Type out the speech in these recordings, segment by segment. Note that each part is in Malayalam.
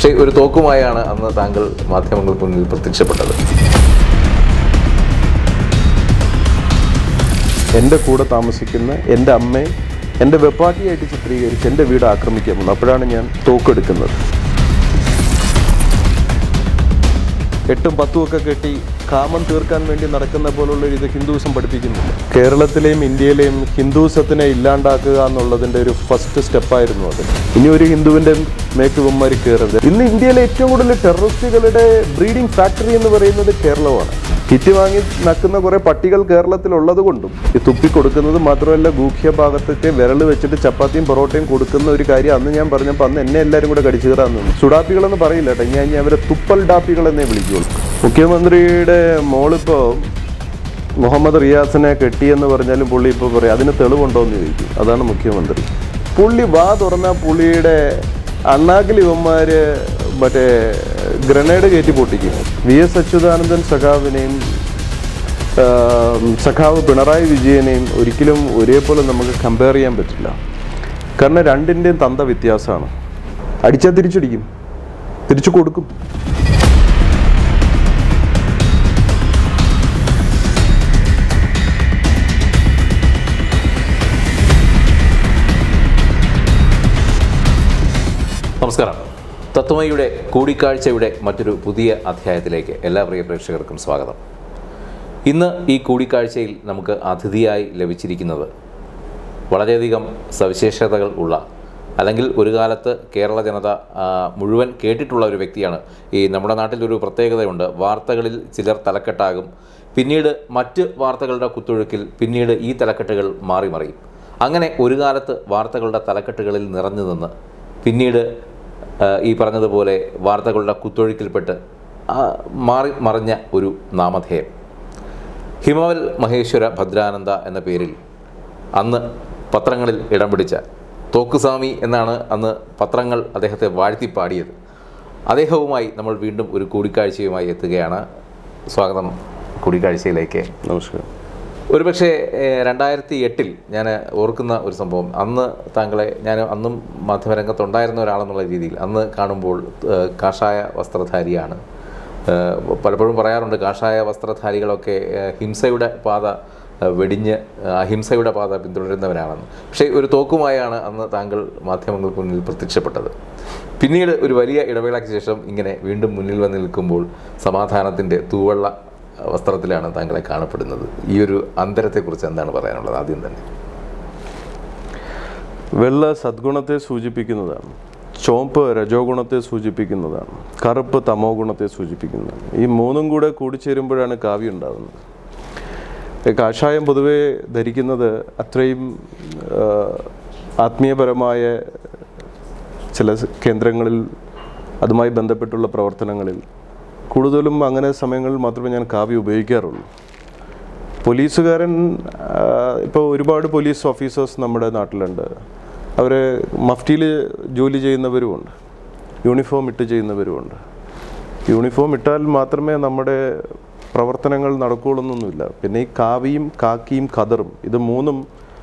പക്ഷേ ഒരു തോക്കുമായാണ് അന്ന് താങ്കൾ മാധ്യമങ്ങൾക്ക് മുന്നിൽ പ്രത്യക്ഷപ്പെട്ടത് എൻ്റെ കൂടെ താമസിക്കുന്ന എൻ്റെ അമ്മയെ എൻ്റെ വെപ്പാട്ടിയായിട്ട് ചിത്രീകരിച്ച് എൻ്റെ വീട് ആക്രമിക്കാൻ വന്നു അപ്പോഴാണ് ഞാൻ തോക്കെടുക്കുന്നത് എട്ടും പത്തും ഒക്കെ കെട്ടി കാമം തീർക്കാൻ വേണ്ടി നടക്കുന്ന പോലുള്ള ഒരു ഇത് ഹിന്ദുസം പഠിപ്പിക്കുന്നില്ല കേരളത്തിലെയും ഇന്ത്യയിലെയും ഹിന്ദുസത്തിനെ ഇല്ലാണ്ടാക്കുക എന്നുള്ളതിൻ്റെ ഒരു ഫസ്റ്റ് സ്റ്റെപ്പായിരുന്നു അത് ഇനി ഒരു ഹിന്ദുവിൻ്റെ മേക്ക് ഇവന്മാർ കയറരുത് ഇന്ന് ഇന്ത്യയിലെ ഏറ്റവും കൂടുതൽ ടെററിസ്റ്റുകളുടെ ബ്രീഡിംഗ് ഫാക്ടറി എന്ന് പറയുന്നത് കേരളമാണ് കിറ്റ് വാങ്ങി നക്കുന്ന കുറെ പട്ടികൾ കേരളത്തിലുള്ളത് കൊണ്ടും ഈ തുപ്പി കൊടുക്കുന്നത് മാത്രമല്ല ഗൂഖ്യ ഭാഗത്തൊക്കെ വിരൽ വെച്ചിട്ട് ചപ്പാത്തിയും പൊറോട്ടയും കൊടുക്കുന്ന ഒരു കാര്യം അന്ന് ഞാൻ പറഞ്ഞപ്പോൾ അന്ന് എന്നെ എല്ലാവരും കൂടെ കടിച്ചു കയറാൻ നിന്നു സുഡാപ്പികളെന്ന് പറയില്ല കേട്ടോ ഞാൻ ഞാൻ അവരെ തുപ്പൽ ഡാപ്പികൾ എന്നേ വിളിക്കുള്ളൂ മുഖ്യമന്ത്രിയുടെ മോളിപ്പോൾ മുഹമ്മദ് റിയാസിനെ കെട്ടിയെന്ന് പറഞ്ഞാലും പുള്ളി ഇപ്പോൾ പറയും അതിന് തെളിവുണ്ടോ എന്ന് ചോദിക്കും അതാണ് മുഖ്യമന്ത്രി പുള്ളി വാ തുറന്ന പുള്ളിയുടെ അണ്ണാക്കിൽ ഇവന്മാര് മറ്റേ ഗ്രനേഡ് കയറ്റി പൊട്ടിക്കും വി എസ് അച്യുതാനന്ദൻ സഖാവിനെയും ആ, സഖാവ് പിണറായി വിജയനെയും ഒരിക്കലും ഒരേപോലെ നമുക്ക് കമ്പയർ ചെയ്യാൻ പറ്റില്ല കാരണം രണ്ടിൻ്റെയും തന്ത വ്യത്യാസമാണ് അടിച്ചാൽ തിരിച്ചടിക്കും തിരിച്ചു കൊടുക്കും നമസ്കാരം തത്വമയുടെ കൂടിക്കാഴ്ചയുടെ മറ്റൊരു പുതിയ അധ്യായത്തിലേക്ക് എല്ലാ പ്രിയ പ്രേക്ഷകർക്കും സ്വാഗതം ഇന്ന് ഈ കൂടിക്കാഴ്ചയിൽ നമുക്ക് അതിഥിയായി ലഭിച്ചിരിക്കുന്നത് വളരെയധികം സവിശേഷതകൾ ഉള്ള അല്ലെങ്കിൽ ഒരു കാലത്ത് കേരള ജനത ആ, മുഴുവൻ കേട്ടിട്ടുള്ള ഒരു വ്യക്തിയാണ് ഈ നമ്മുടെ നാട്ടിലൊരു പ്രത്യേകതയുണ്ട് വാർത്തകളിൽ ചിലർ തലക്കെട്ടാകും പിന്നീട് മറ്റ് വാർത്തകളുടെ കുത്തൊഴുക്കിൽ പിന്നീട് ഈ തലക്കെട്ടുകൾ മാറി മറിയും അങ്ങനെ ഒരു കാലത്ത് വാർത്തകളുടെ തലക്കെട്ടുകളിൽ നിറഞ്ഞു നിന്ന് പിന്നീട് ആ, ഈ പറഞ്ഞതുപോലെ വാർത്തകളുടെ കുത്തൊഴുക്കിൽപ്പെട്ട് ആ, മാറി മറിഞ്ഞ ഒരു നാമധേയം ഹിമവൽ മഹേശ്വര ഭദ്രാനന്ദ എന്ന പേരിൽ അന്ന് പത്രങ്ങളിൽ ഇടം പിടിച്ച തോക്കുസ്വാമി എന്നാണ് അന്ന് പത്രങ്ങൾ അദ്ദേഹത്തെ വാഴ്ത്തി പാടിയത് അദ്ദേഹവുമായി നമ്മൾ വീണ്ടും ഒരു കൂടിക്കാഴ്ചയുമായി എത്തുകയാണ് സ്വാഗതം കൂടിക്കാഴ്ചയിലേക്ക് നമസ്കാരം ഒരുപക്ഷെ ഏഹ്, രണ്ടായിരത്തി എട്ടിൽ ഞാൻ ഓർക്കുന്ന ഒരു സംഭവം അന്ന് താങ്കളെ ഞാൻ അന്നും മാധ്യമരംഗത്തുണ്ടായിരുന്ന ഒരാളെന്നുള്ള രീതിയിൽ അന്ന് കാണുമ്പോൾ ഏഹ്, കാഷായ വസ്ത്രധാരിയാണ് ഏഹ്, പലപ്പോഴും പറയാറുണ്ട് കാഷായ വസ്ത്രധാരികളൊക്കെ ഏഹ്, ഹിംസയുടെ പാത ഏഹ്, വെടിഞ്ഞ് ഏഹ്, അഹിംസയുടെ പാത പിന്തുടരുന്നവരാണെന്ന് പക്ഷേ ഒരു തോക്കുമായാണ് അന്ന് താങ്കൾ മാധ്യമങ്ങൾക്ക് മുന്നിൽ പ്രത്യക്ഷപ്പെട്ടത് പിന്നീട് ഒരു വലിയ ഇടവേളയ്ക്ക് ശേഷം ഇങ്ങനെ വീണ്ടും മുന്നിൽ വന്ന് നിൽക്കുമ്പോൾ സമാധാനത്തിൻ്റെ തൂവള്ള വസ്ത്രത്തിലാണ് താങ്കളെ കാണപ്പെടുന്നത് ഈ ഒരു അന്തരത്തെക്കുറിച്ച് എന്താണ് പറയാനുള്ളത് ആദ്യം തന്നെ വെള്ള സദ്ഗുണത്തെ സൂചിപ്പിക്കുന്നതാണ് ചോപ്പ് രജോ ഗുണത്തെ സൂചിപ്പിക്കുന്നതാണ് കറുപ്പ് തമോ ഗുണത്തെ സൂചിപ്പിക്കുന്നതാണ് ഈ മൂന്നും കൂടെ കൂടിച്ചേരുമ്പോഴാണ് കാവ്യം ഉണ്ടാകുന്നത് ഈ കാഷായം പൊതുവെ ധരിക്കുന്നത് അത്രയും ആ, ആത്മീയപരമായ ചില സ് കേന്ദ്രങ്ങളിൽ അതുമായി ബന്ധപ്പെട്ടുള്ള പ്രവർത്തനങ്ങളിൽ കൂടുതലും അങ്ങനെ സമയങ്ങളിൽ മാത്രമേ ഞാൻ കാവ്യം ഉപയോഗിക്കാറുള്ളൂ പോലീസുകാരൻ ഇപ്പോൾ ഒരുപാട് പോലീസ് ഓഫീസേഴ്സ് നമ്മുടെ നാട്ടിലുണ്ട് അവർ മഫ്റ്റിയിൽ ജോലി ചെയ്യുന്നവരുമുണ്ട് യൂണിഫോം ഇട്ട് ചെയ്യുന്നവരുമുണ്ട് യൂണിഫോം ഇട്ടാൽ മാത്രമേ നമ്മുടെ പ്രവർത്തനങ്ങൾ നടക്കുകയുള്ളൊന്നൊന്നുമില്ല പിന്നെ ഈ കാവിയും കാക്കിയും ഖദറും ഇത് മൂന്നും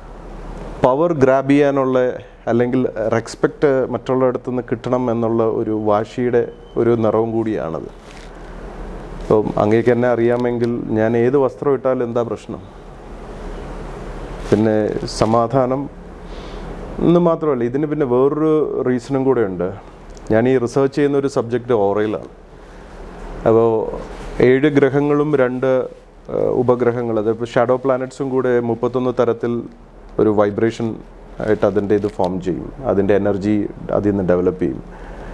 പവർ ഗ്രാബ് ചെയ്യാനുള്ള അല്ലെങ്കിൽ റെസ്പെക്റ്റ് മറ്റുള്ളയിടത്തു നിന്ന് കിട്ടണം എന്നുള്ള ഒരു വാശിയുടെ ഒരു നിറവും കൂടിയാണത് അപ്പം അങ്ങേക്ക് എന്നെ അറിയാമെങ്കിൽ ഞാൻ ഏത് വസ്ത്രം ഇട്ടാലും എന്താ പ്രശ്നം പിന്നെ സമാധാനം എന്ന് മാത്രമല്ല ഇതിന് പിന്നെ വേറൊരു റീസണും കൂടെ ഉണ്ട് ഞാൻ ഈ റിസർച്ച് ചെയ്യുന്ന ഒരു സബ്ജക്റ്റ് ഓറയിലാണ് അപ്പോൾ ഏഴ് ഗ്രഹങ്ങളും രണ്ട് ആ, ഉപഗ്രഹങ്ങൾ അതിപ്പോൾ ഷാഡോ പ്ലാനറ്റ്സും കൂടെ മുപ്പത്തൊന്ന് തരത്തിൽ ഒരു വൈബ്രേഷൻ ആയിട്ട് അതിൻ്റെ ഇത് ഫോം ചെയ്യും അതിൻ്റെ എനർജി അതിൽ നിന്ന് ഡെവലപ്പ് ചെയ്യും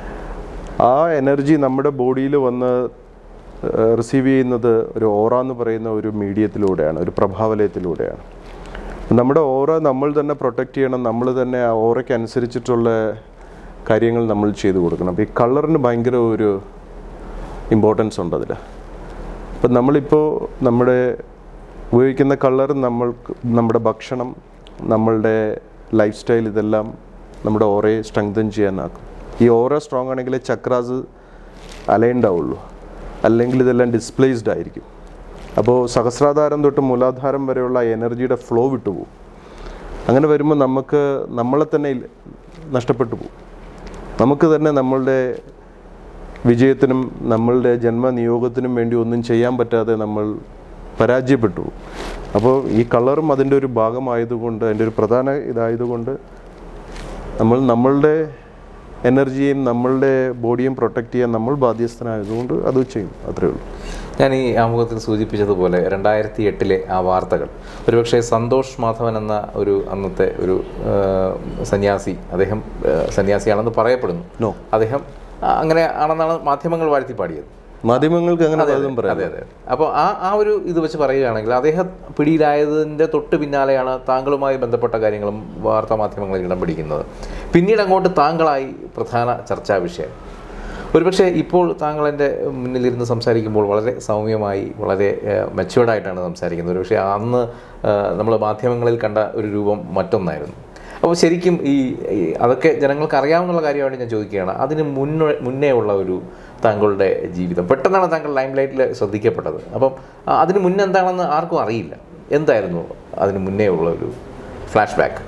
ആ എനർജി നമ്മുടെ ബോഡിയിൽ വന്ന് റിസീവ് ചെയ്യുന്നത് ഒരു ഓറ എന്ന് പറയുന്ന ഒരു മീഡിയത്തിലൂടെയാണ് ഒരു പ്രഭാവലയത്തിലൂടെയാണ് നമ്മുടെ ഓറ നമ്മൾ തന്നെ പ്രൊട്ടക്റ്റ് ചെയ്യണം നമ്മൾ തന്നെ ആ ഓറയ്ക്ക് അനുസരിച്ചിട്ടുള്ള കാര്യങ്ങൾ നമ്മൾ ചെയ്തു കൊടുക്കണം അപ്പോൾ ഈ കളറിന് ഭയങ്കര ഒരു ഇമ്പോർട്ടൻസ് ഉണ്ട് അതിൽ അപ്പം നമ്മളിപ്പോൾ നമ്മുടെ ഉപയോഗിക്കുന്ന കളർ നമ്മൾക്ക് നമ്മുടെ ഭക്ഷണം നമ്മളുടെ ലൈഫ് സ്റ്റൈൽ ഇതെല്ലാം നമ്മുടെ ഓറയെ സ്ട്രെങ്തൻ ചെയ്യാനാക്കും ഈ ഓറ സ്ട്രോങ് ആണെങ്കിൽ ചക്രാസ് അലൈൻഡ് ആവുള്ളൂ അല്ലെങ്കിൽ ഇതെല്ലാം ഡിസ്പ്ലേസ്ഡ് ആയിരിക്കും അപ്പോൾ സഹസ്രാധാരം തൊട്ട് മൂലാധാരം വരെയുള്ള എനർജിയുടെ ഫ്ലോ വിട്ടുപോകും അങ്ങനെ വരുമ്പോൾ നമുക്ക് നമ്മളെ തന്നെ ഇല്ല- നഷ്ടപ്പെട്ടു പോകും നമുക്ക് തന്നെ നമ്മളുടെ വിജയത്തിനും നമ്മളുടെ ജന്മനിയോഗത്തിനും വേണ്ടി ഒന്നും ചെയ്യാൻ പറ്റാതെ നമ്മൾ പരാജയപ്പെട്ടു അപ്പോൾ ഈ കളറും അതിൻ്റെ ഒരു ഭാഗമായതുകൊണ്ട് അതിൻ്റെ ഒരു പ്രധാന ഇതായതുകൊണ്ട് നമ്മൾ നമ്മളുടെ എനർജിയും നമ്മളുടെ ബോഡിയും പ്രൊട്ടക്റ്റ് ചെയ്യാൻ നമ്മൾ ബാധ്യസ്ഥനായതുകൊണ്ട് അത് ചെയ്യും അത്രേ ഉള്ളൂ ഞാൻ ഈ ആമുഖത്തിൽ സൂചിപ്പിച്ചതുപോലെ രണ്ടായിരത്തി എട്ടിലെ ആ വാർത്തകൾ ഒരുപക്ഷെ സന്തോഷ് മാധവൻ എന്ന ഒരു അന്നത്തെ ഒരു ആ, സന്യാസി അദ്ദേഹം ആ, സന്യാസിയാണെന്ന് പറയപ്പെടുന്നു നോ അദ്ദേഹം ആ, അങ്ങനെ ആണെന്നാണ് മാധ്യമങ്ങൾ വാഴ്ത്തി പാടിയത് മാധ്യമങ്ങൾക്ക് അങ്ങനെ പലതും പറയാം അതെ അതെ അപ്പോൾ ആ ആ ഒരു ഇത് വെച്ച് പറയുകയാണെങ്കിൽ അദ്ദേഹം പിടിയിലായതിൻ്റെ തൊട്ട് പിന്നാലെയാണ് താങ്കളുമായി ബന്ധപ്പെട്ട കാര്യങ്ങളും വാർത്താ മാധ്യമങ്ങളിൽ ഇടം പിടിക്കുന്നത് പിന്നീട് അങ്ങോട്ട് താങ്കളായി പ്രധാന ചർച്ചാ വിഷയം ഒരുപക്ഷെ ഇപ്പോൾ താങ്കൾ എൻ്റെ മുന്നിലിരുന്ന് സംസാരിക്കുമ്പോൾ വളരെ സൗമ്യമായി വളരെ മെച്ചുവേർഡായിട്ടാണ് സംസാരിക്കുന്നത് ഒരുപക്ഷെ അന്ന് നമ്മൾ മാധ്യമങ്ങളിൽ കണ്ട ഒരു രൂപം മറ്റൊന്നായിരുന്നു അപ്പോൾ ശരിക്കും ഈ ഈ അതൊക്കെ ജനങ്ങൾക്ക് അറിയാവുന്ന കാര്യമായിട്ട് ഞാൻ ചോദിക്കുകയാണ് അതിന് മുന്നേ മുന്നേ ഉള്ള ഒരു താങ്കളുടെ ജീവിതം പെട്ടെന്നാണ് താങ്കൾ ലൈം ലൈറ്റിൽ ശ്രദ്ധിക്കപ്പെട്ടത് അപ്പം ആ, അതിന് മുന്നേ എന്താണെന്ന് ആർക്കും അറിയില്ല എന്തായിരുന്നു അതിന് മുന്നേ ഉള്ള ഒരു ഫ്ലാഷ് ബാക്ക്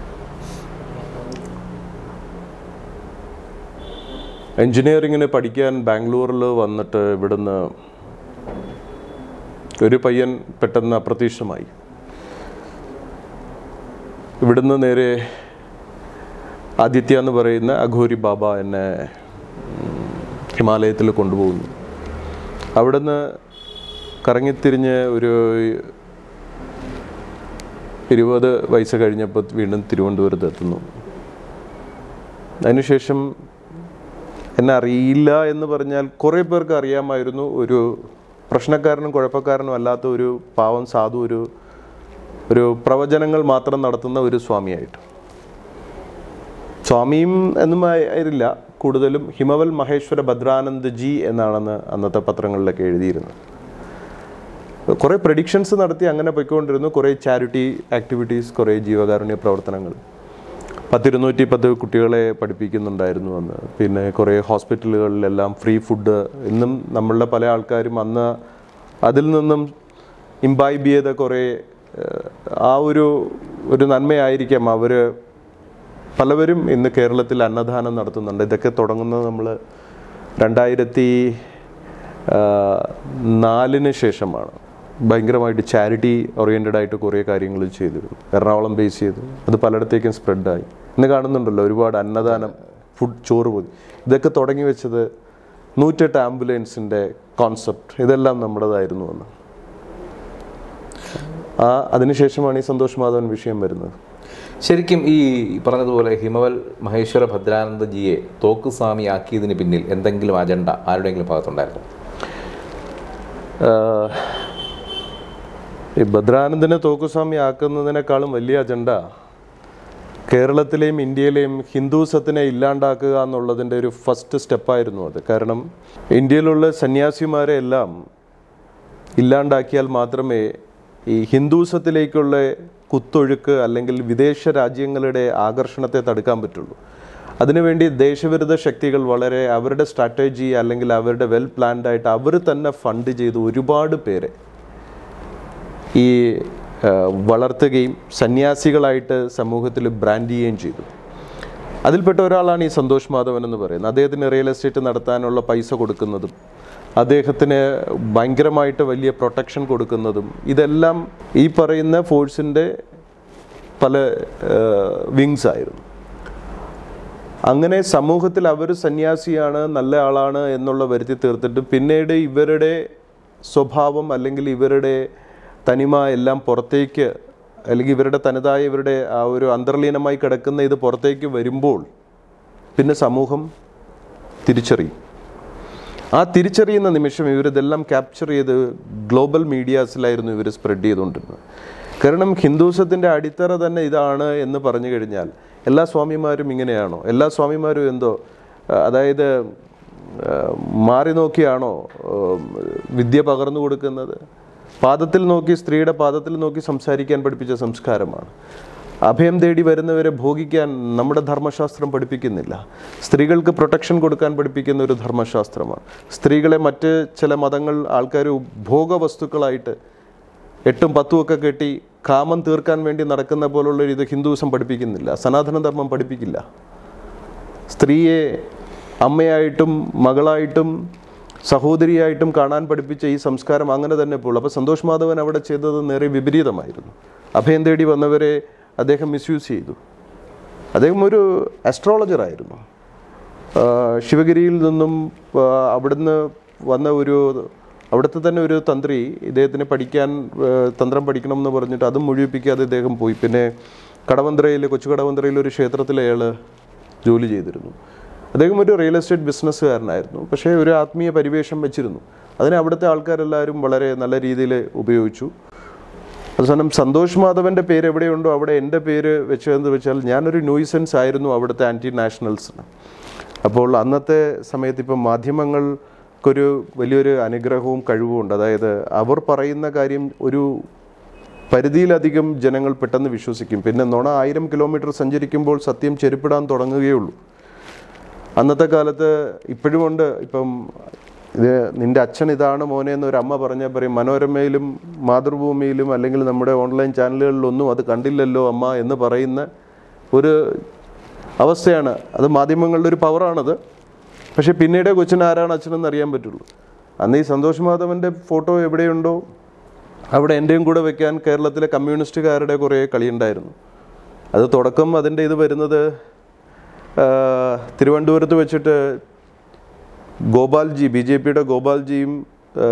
എൻജിനീയറിങ്ങിന് പഠിക്കാൻ ബാംഗ്ലൂരിൽ വന്നിട്ട് ഇവിടുന്ന് ഒരു പയ്യൻ പെട്ടെന്ന് അപ്രത്യക്ഷമായി ഇവിടുന്ന് നേരെ ആദിത്യ എന്ന് പറയുന്ന അഘോരി ബാബ എന്നെ ഉം, ഹിമാലയത്തിൽ കൊണ്ടുപോകുന്നു അവിടുന്ന് കറങ്ങിത്തിരിഞ്ഞ് ഒരു ഇരുപത് വയസ്സ് കഴിഞ്ഞപ്പോൾ വീണ്ടും തിരുവനന്തപുരത്ത് എത്തുന്നു അതിനുശേഷം എന്നെ അറിയില്ല എന്ന് പറഞ്ഞാൽ കുറേ പേർക്ക് അറിയാമായിരുന്നു ഒരു പ്രശ്നക്കാരനും കുഴപ്പക്കാരനും അല്ലാത്ത ഒരു പാവം സാധു ഒരു ഒരു പ്രവചനങ്ങൾ മാത്രം നടത്തുന്ന ഒരു സ്വാമിയായിട്ട് സ്വാമിയും എന്നും ആയിരുന്നില്ല കൂടുതലും ഹിമവൽ മഹേശ്വര ഭദ്രാനന്ദ് ജി എന്നാണെന്ന് അന്നത്തെ പത്രങ്ങളിലൊക്കെ എഴുതിയിരുന്നത് കുറേ പ്രഡിക്ഷൻസ് നടത്തി അങ്ങനെ പോയിക്കൊണ്ടിരുന്നു കുറേ ചാരിറ്റി ആക്ടിവിറ്റീസ് കുറേ ജീവകാരുണ്യ പ്രവർത്തനങ്ങൾ പത്തിരുന്നൂറ്റി പത്ത് കുട്ടികളെ പഠിപ്പിക്കുന്നുണ്ടായിരുന്നു അന്ന് പിന്നെ കുറേ ഹോസ്പിറ്റലുകളിലെല്ലാം ഫ്രീ ഫുഡ് ഇന്നും നമ്മളുടെ പല ആൾക്കാരും അന്ന് അതിൽ നിന്നും ഇംബൈബ് ചെയ്ത കുറേ ഏഹ്, ആ ഒരു ഒരു നന്മയായിരിക്കാം അവർ പലവരും ഇന്ന് കേരളത്തിൽ അന്നദാനം നടത്തുന്നുണ്ട് ഇതൊക്കെ തുടങ്ങുന്നത് നമ്മൾ രണ്ടായിരത്തി നാലിന് ശേഷമാണ് ഭയങ്കരമായിട്ട് ചാരിറ്റി ഓറിയൻറ്റഡ് ആയിട്ട് കുറേ കാര്യങ്ങൾ ചെയ്തിരുന്നു എറണാകുളം ബേസ് ചെയ്തു അത് പലയിടത്തേക്കും സ്പ്രെഡായി ഇന്ന് കാണുന്നുണ്ടല്ലോ ഒരുപാട് അന്നദാനം ഫുഡ് ചോറ് പോയി ഇതൊക്കെ തുടങ്ങി വെച്ചത് നൂറ്റെട്ട് ആംബുലൻസിൻ്റെ കോൺസെപ്റ്റ് ഇതെല്ലാം നമ്മുടേതായിരുന്നു അന്ന് ആ അതിനുശേഷമാണ് ഈ സന്തോഷ് മാധവൻ വിഷയം വരുന്നത് ശരിക്കും ഈ പറഞ്ഞതുപോലെ ഹിമവൽ മഹേശ്വര ഭദ്രാനന്ദജിയെ തോക്കുസ്വാമി ആക്കിയതിന് പിന്നിൽ എന്തെങ്കിലും അജണ്ട ആരുടെയെങ്കിലും ഭാഗത്തുണ്ടായിരുന്നു ആഹ് ഈ ഭദ്രാനന്ദനെ തോക്കുസ്വാമി ആക്കുന്നതിനേക്കാളും വലിയ അജണ്ട കേരളത്തിലെയും ഇന്ത്യയിലെയും ഹിന്ദുസത്തിനെ ഇല്ലാണ്ടാക്കുക എന്നുള്ളതിൻ്റെ ഒരു ഫസ്റ്റ് സ്റ്റെപ്പായിരുന്നു അത് കാരണം ഇന്ത്യയിലുള്ള സന്യാസിമാരെ എല്ലാം ഇല്ലാണ്ടാക്കിയാൽ മാത്രമേ ഈ ഹിന്ദുസത്തിലേക്കുള്ള കുത്തൊഴുക്ക് അല്ലെങ്കിൽ വിദേശ രാജ്യങ്ങളുടെ ആകർഷണത്തെ തടുക്കാൻ പറ്റുള്ളൂ അതിനുവേണ്ടി ദേശവിരുദ്ധ ശക്തികൾ വളരെ അവരുടെ സ്ട്രാറ്റജി അല്ലെങ്കിൽ അവരുടെ വെൽ പ്ലാൻഡ് ആയിട്ട് അവർ തന്നെ ഫണ്ട് ചെയ്ത് ഒരുപാട് പേരെ ഈ ആ, വളർത്തുകയും സന്യാസികളായിട്ട് സമൂഹത്തിൽ ബ്രാൻഡ് ചെയ്യുകയും ചെയ്തു അതിൽപ്പെട്ട ഒരാളാണ് ഈ സന്തോഷ് മാധവൻ എന്ന് പറയുന്നത് അദ്ദേഹത്തിന് റിയൽ എസ്റ്റേറ്റ് നടത്താനുള്ള പൈസ കൊടുക്കുന്നതും അദ്ദേഹത്തിന് ഭയങ്കരമായിട്ട് വലിയ പ്രൊട്ടക്ഷൻ കൊടുക്കുന്നതും ഇതെല്ലാം ഈ പറയുന്ന ഫോഴ്സിൻ്റെ പല വിങ്സ് ആയിരുന്നു അങ്ങനെ സമൂഹത്തിൽ അവർ സന്യാസിയാണ് നല്ല ആളാണ് എന്നുള്ള വരുത്തി തീർത്തിട്ട് പിന്നീട് ഇവരുടെ സ്വഭാവം അല്ലെങ്കിൽ ഇവരുടെ തനിമ എല്ലാം പുറത്തേക്ക് അല്ലെങ്കിൽ ഇവരുടെ തനതായ ഇവരുടെ ആ ഒരു അന്തർലീനമായി കിടക്കുന്ന ഇത് പുറത്തേക്ക് വരുമ്പോൾ പിന്നെ സമൂഹം തിരിച്ചറിയും ആ തിരിച്ചറിയുന്ന നിമിഷം ഇവരിതെല്ലാം ക്യാപ്ചർ ചെയ്ത് ഗ്ലോബൽ മീഡിയാസിലായിരുന്നു ഇവർ സ്പ്രെഡ് ചെയ്തുകൊണ്ടിരുന്നത് കാരണം ഹിന്ദുസത്തിൻ്റെ അടിത്തറ തന്നെ ഇതാണ് എന്ന് പറഞ്ഞു കഴിഞ്ഞാൽ എല്ലാ സ്വാമിമാരും ഇങ്ങനെയാണോ എല്ലാ സ്വാമിമാരും എന്തോ ആ, അതായത് ആ, മാറി നോക്കിയാണോ ആ, വിദ്യ പകർന്നു കൊടുക്കുന്നത് പാദത്തിൽ നോക്കി സ്ത്രീയുടെ പാദത്തിൽ നോക്കി സംസാരിക്കാൻ പഠിപ്പിച്ച സംസ്കാരമാണ് അഭയം തേടി വരുന്നവരെ ഭോഗിക്കാൻ നമ്മുടെ ധർമ്മശാസ്ത്രം പഠിപ്പിക്കുന്നില്ല സ്ത്രീകൾക്ക് പ്രൊട്ടക്ഷൻ കൊടുക്കാൻ പഠിപ്പിക്കുന്ന ഒരു ധർമ്മശാസ്ത്രമാണ് സ്ത്രീകളെ മറ്റ് ചില മതങ്ങൾ ആൾക്കാർ ഭോഗവസ്തുക്കളായിട്ട് എട്ടും പത്തും ഒക്കെ കെട്ടി കാമം തീർക്കാൻ വേണ്ടി നടക്കുന്ന പോലുള്ള ഒരു ഇത് ഹിന്ദുസം പഠിപ്പിക്കുന്നില്ല സനാതന ധർമ്മം പഠിപ്പിക്കില്ല സ്ത്രീയെ അമ്മയായിട്ടും മകളായിട്ടും സഹോദരിയായിട്ടും കാണാൻ പഠിപ്പിച്ച ഈ സംസ്കാരം അങ്ങനെ തന്നെ ഇപ്പോൾ അപ്പോൾ സന്തോഷ് മാധവൻ അവിടെ ചെയ്തത് നേരെ വിപരീതമായിരുന്നു അഭയം തേടി വന്നവരെ അദ്ദേഹം മിസ്യൂസ് ചെയ്തു അദ്ദേഹം ഒരു അസ്ട്രോളജർ ആയിരുന്നു ആ, ശിവഗിരിയിൽ നിന്നും ആ, അവിടുന്ന് വന്ന ഒരു അവിടുത്തെ തന്നെ ഒരു തന്ത്രി ഇദ്ദേഹത്തിന് പഠിക്കാൻ ആ, തന്ത്രം പഠിക്കണം എന്ന് പറഞ്ഞിട്ട് അതും മുഴുവിപ്പിക്കാതെ ഇദ്ദേഹം പോയി പിന്നെ കടവന്ത്രയിൽ കൊച്ചു കടവന്ത്രയിൽ ഒരു ക്ഷേത്രത്തിൽ അയാൾ ജോലി ചെയ്തിരുന്നു അദ്ദേഹം ഒരു റിയൽ എസ്റ്റേറ്റ് ബിസിനസ്സുകാരനായിരുന്നു പക്ഷേ ഒരു ആത്മീയ പരിവേഷം വെച്ചിരുന്നു അതിനെ അവിടുത്തെ ആൾക്കാരെല്ലാവരും വളരെ നല്ല രീതിയിൽ ഉപയോഗിച്ചു അവസാനം സന്തോഷ് മാധവന്റെ പേര് എവിടെയുണ്ടോ അവിടെ എൻ്റെ പേര് വെച്ചതെന്ന് വെച്ചാൽ ഞാനൊരു ന്യൂയിസൻസ് ആയിരുന്നു അവിടുത്തെ ആൻറ്റി നാഷണൽസിന് അപ്പോൾ അന്നത്തെ സമയത്ത് ഇപ്പം മാധ്യമങ്ങൾക്കൊരു വലിയൊരു അനുഗ്രഹവും കഴിവും ഉണ്ട് അതായത് അവർ പറയുന്ന കാര്യം ഒരു പരിധിയിലധികം ജനങ്ങൾ പെട്ടെന്ന് വിശ്വസിക്കും പിന്നെ നുണ ആയിരം കിലോമീറ്റർ സഞ്ചരിക്കുമ്പോൾ സത്യം ചെരുപ്പിടാൻ തുടങ്ങുകയുള്ളൂ അന്നത്തെ കാലത്ത് ഇപ്പോഴും ഉണ്ട് ഇപ്പം ഇത് നിന്റെ അച്ഛൻ ഇതാണ് മോനെ എന്ന് ഒരു അമ്മ പറഞ്ഞാൽ പറയും മനോരമയിലും മാതൃഭൂമിയിലും അല്ലെങ്കിൽ നമ്മുടെ ഓൺലൈൻ ചാനലുകളിലൊന്നും അത് കണ്ടില്ലല്ലോ അമ്മ എന്ന് പറയുന്ന ഒരു അവസ്ഥയാണ് അത് മാധ്യമങ്ങളുടെ ഒരു പവറാണത് പക്ഷേ പിന്നീട് കൊച്ചിന് ആരാണ് അച്ഛനെന്ന് അറിയാൻ പറ്റുള്ളൂ അന്ന് ഈ സന്തോഷ് മാധവൻ്റെ ഫോട്ടോ എവിടെയുണ്ടോ അവിടെ എൻ്റെയും കൂടെ വെക്കാൻ കേരളത്തിലെ കമ്മ്യൂണിസ്റ്റുകാരുടെ കുറേ കളിയുണ്ടായിരുന്നു അത് തുടക്കം അതിൻ്റെ ഇത് വരുന്നത് ആ, തിരുവനന്തപുരത്ത് വെച്ചിട്ട് ഗോപാൽജി ബി ജെ പിയുടെ ഗോപാൽജിയും ആ,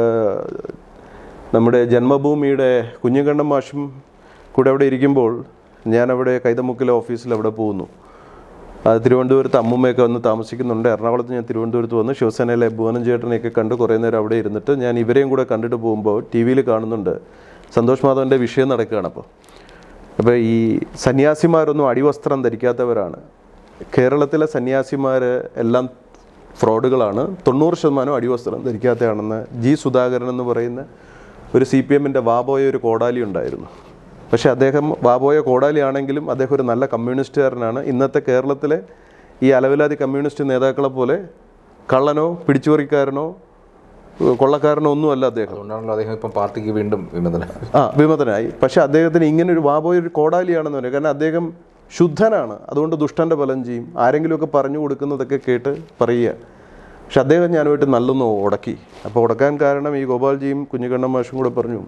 നമ്മുടെ ജന്മഭൂമിയുടെ കുഞ്ഞുകണ്ണൻ മാഷും കൂടെ അവിടെ ഇരിക്കുമ്പോൾ ഞാനവിടെ കൈതമുക്കിലെ ഓഫീസിൽ അവിടെ പോകുന്നു ആ, തിരുവനന്തപുരത്ത് അമ്മുമ്മയൊക്കെ വന്ന് താമസിക്കുന്നുണ്ട് എറണാകുളത്ത് ഞാൻ തിരുവനന്തപുരത്ത് വന്ന് ശിവസേനയിലെ ഭുവനം ചേട്ടനെയൊക്കെ കണ്ട് കുറേ നേരം അവിടെ ഇരുന്നിട്ട് ഞാൻ ഇവരെയും കൂടെ കണ്ടിട്ട് പോകുമ്പോൾ ടി വിയിൽ കാണുന്നുണ്ട് സന്തോഷ് മാധവൻ്റെ വിഷയം നടക്കുകയാണ് അപ്പോൾ അപ്പോൾ ഈ സന്യാസിമാരൊന്നും അടിവസ്ത്രം ധരിക്കാത്തവരാണ് കേരളത്തിലെ സന്യാസിമാർ എല്ലാം ഫ്രോഡുകളാണ് തൊണ്ണൂറ് ശതമാനം അടിവസ്ത്രം ധരിക്കാത്തതാണെന്ന് ജി സുധാകരൻ എന്ന് പറയുന്ന ഒരു സി പി എമ്മിൻ്റെ വാബോയ ഒരു കോടാലി ഉണ്ടായിരുന്നു പക്ഷേ അദ്ദേഹം വാബോയ കോടാലി ആണെങ്കിലും അദ്ദേഹം ഒരു നല്ല കമ്മ്യൂണിസ്റ്റുകാരനാണ് ഇന്നത്തെ കേരളത്തിലെ ഈ അലവിലാതി കമ്മ്യൂണിസ്റ്റ് നേതാക്കളെ പോലെ കള്ളനോ പിടിച്ചുപറിക്കാരനോ ഏഹ് കൊള്ളക്കാരനോ ഒന്നുമല്ല അദ്ദേഹം അതുകൊണ്ടാണല്ലോ അദ്ദേഹം ഇപ്പം പാർട്ടിക്ക് വീണ്ടും വിമതന ആ വിമതനായി പക്ഷെ അദ്ദേഹത്തിന് ഇങ്ങനെ ഒരു വാബോയ് ഒരു കോടാലിയാണെന്ന് പറയും കാരണം അദ്ദേഹം ശുദ്ധനാണ് അതുകൊണ്ട് ദുഷ്ടന്റെ ഫലം ചെയ്യും ആരെങ്കിലുമൊക്കെ പറഞ്ഞു കൊടുക്കുന്നതൊക്കെ കേട്ട് പറയുക പക്ഷെ അദ്ദേഹം ഞാനുമായിട്ട് നല്ലൊന്ന് ഉടക്കി അപ്പോൾ ഉടക്കാൻ കാരണം ഈ ഗോപാൽജിയും കുഞ്ഞുകണ്ണൻ മാഷും കൂടെ പറഞ്ഞു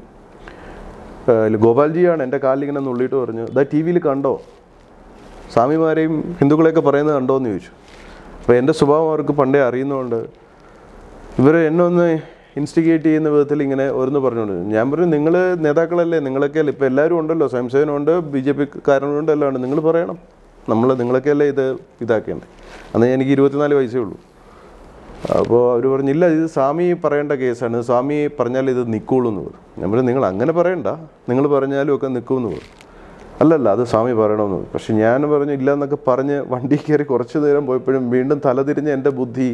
ഏഹ് ഗോപാൽജിയാണ് എൻ്റെ കാലിൽ ഇങ്ങനെ നുള്ളിയിട്ട് പറഞ്ഞു ഇതാ ടി വിയിൽ കണ്ടോ സ്വാമിമാരെയും ഹിന്ദുക്കളെയൊക്കെ പറയുന്നത് കണ്ടോ എന്ന് ചോദിച്ചു അപ്പോൾ എൻ്റെ സ്വഭാവം അവർക്ക് പണ്ടേ അറിയുന്നതുകൊണ്ട് ഇവർ എന്നെ ഒന്ന് ഇൻസ്റ്റിഗേറ്റ് ചെയ്യുന്ന വിധത്തിൽ ഇങ്ങനെ ഓരോന്ന് പറഞ്ഞുകൊണ്ട് ഞാൻ പറഞ്ഞു നിങ്ങൾ നേതാക്കളല്ലേ നിങ്ങളൊക്കെ അല്ലേ ഇപ്പോൾ എല്ലാവരും ഉണ്ടല്ലോ സ്വയംസേവനുണ്ട് ബി ജെ പി കാരണമുണ്ട് എല്ലാം ഉണ്ട് നിങ്ങൾ പറയണം നമ്മൾ നിങ്ങളൊക്കെ അല്ലേ ഇത് ഇതാക്കേണ്ടത് അന്ന് എനിക്ക് ഇരുപത്തിനാല് വയസ്സേ ഉള്ളൂ അപ്പോൾ അവർ പറഞ്ഞില്ല ഇത് സ്വാമി പറയേണ്ട കേസാണ് സ്വാമി പറഞ്ഞാൽ ഇത് നിൽക്കുള്ളൂ എന്ന് പറഞ്ഞു ഞാൻ പറഞ്ഞു നിങ്ങൾ അങ്ങനെ പറയണ്ട നിങ്ങൾ പറഞ്ഞാലും ഒക്കെ നിൽക്കുമെന്ന് പറഞ്ഞു അല്ലല്ല അത് സ്വാമി പറയണമെന്ന് പറഞ്ഞു പക്ഷെ ഞാൻ പറഞ്ഞു ഇല്ല എന്നൊക്കെ പറഞ്ഞ് വണ്ടി കയറി കുറച്ച് നേരം പോയപ്പോഴും വീണ്ടും തലതിരിഞ്ഞ് എൻ്റെ ബുദ്ധി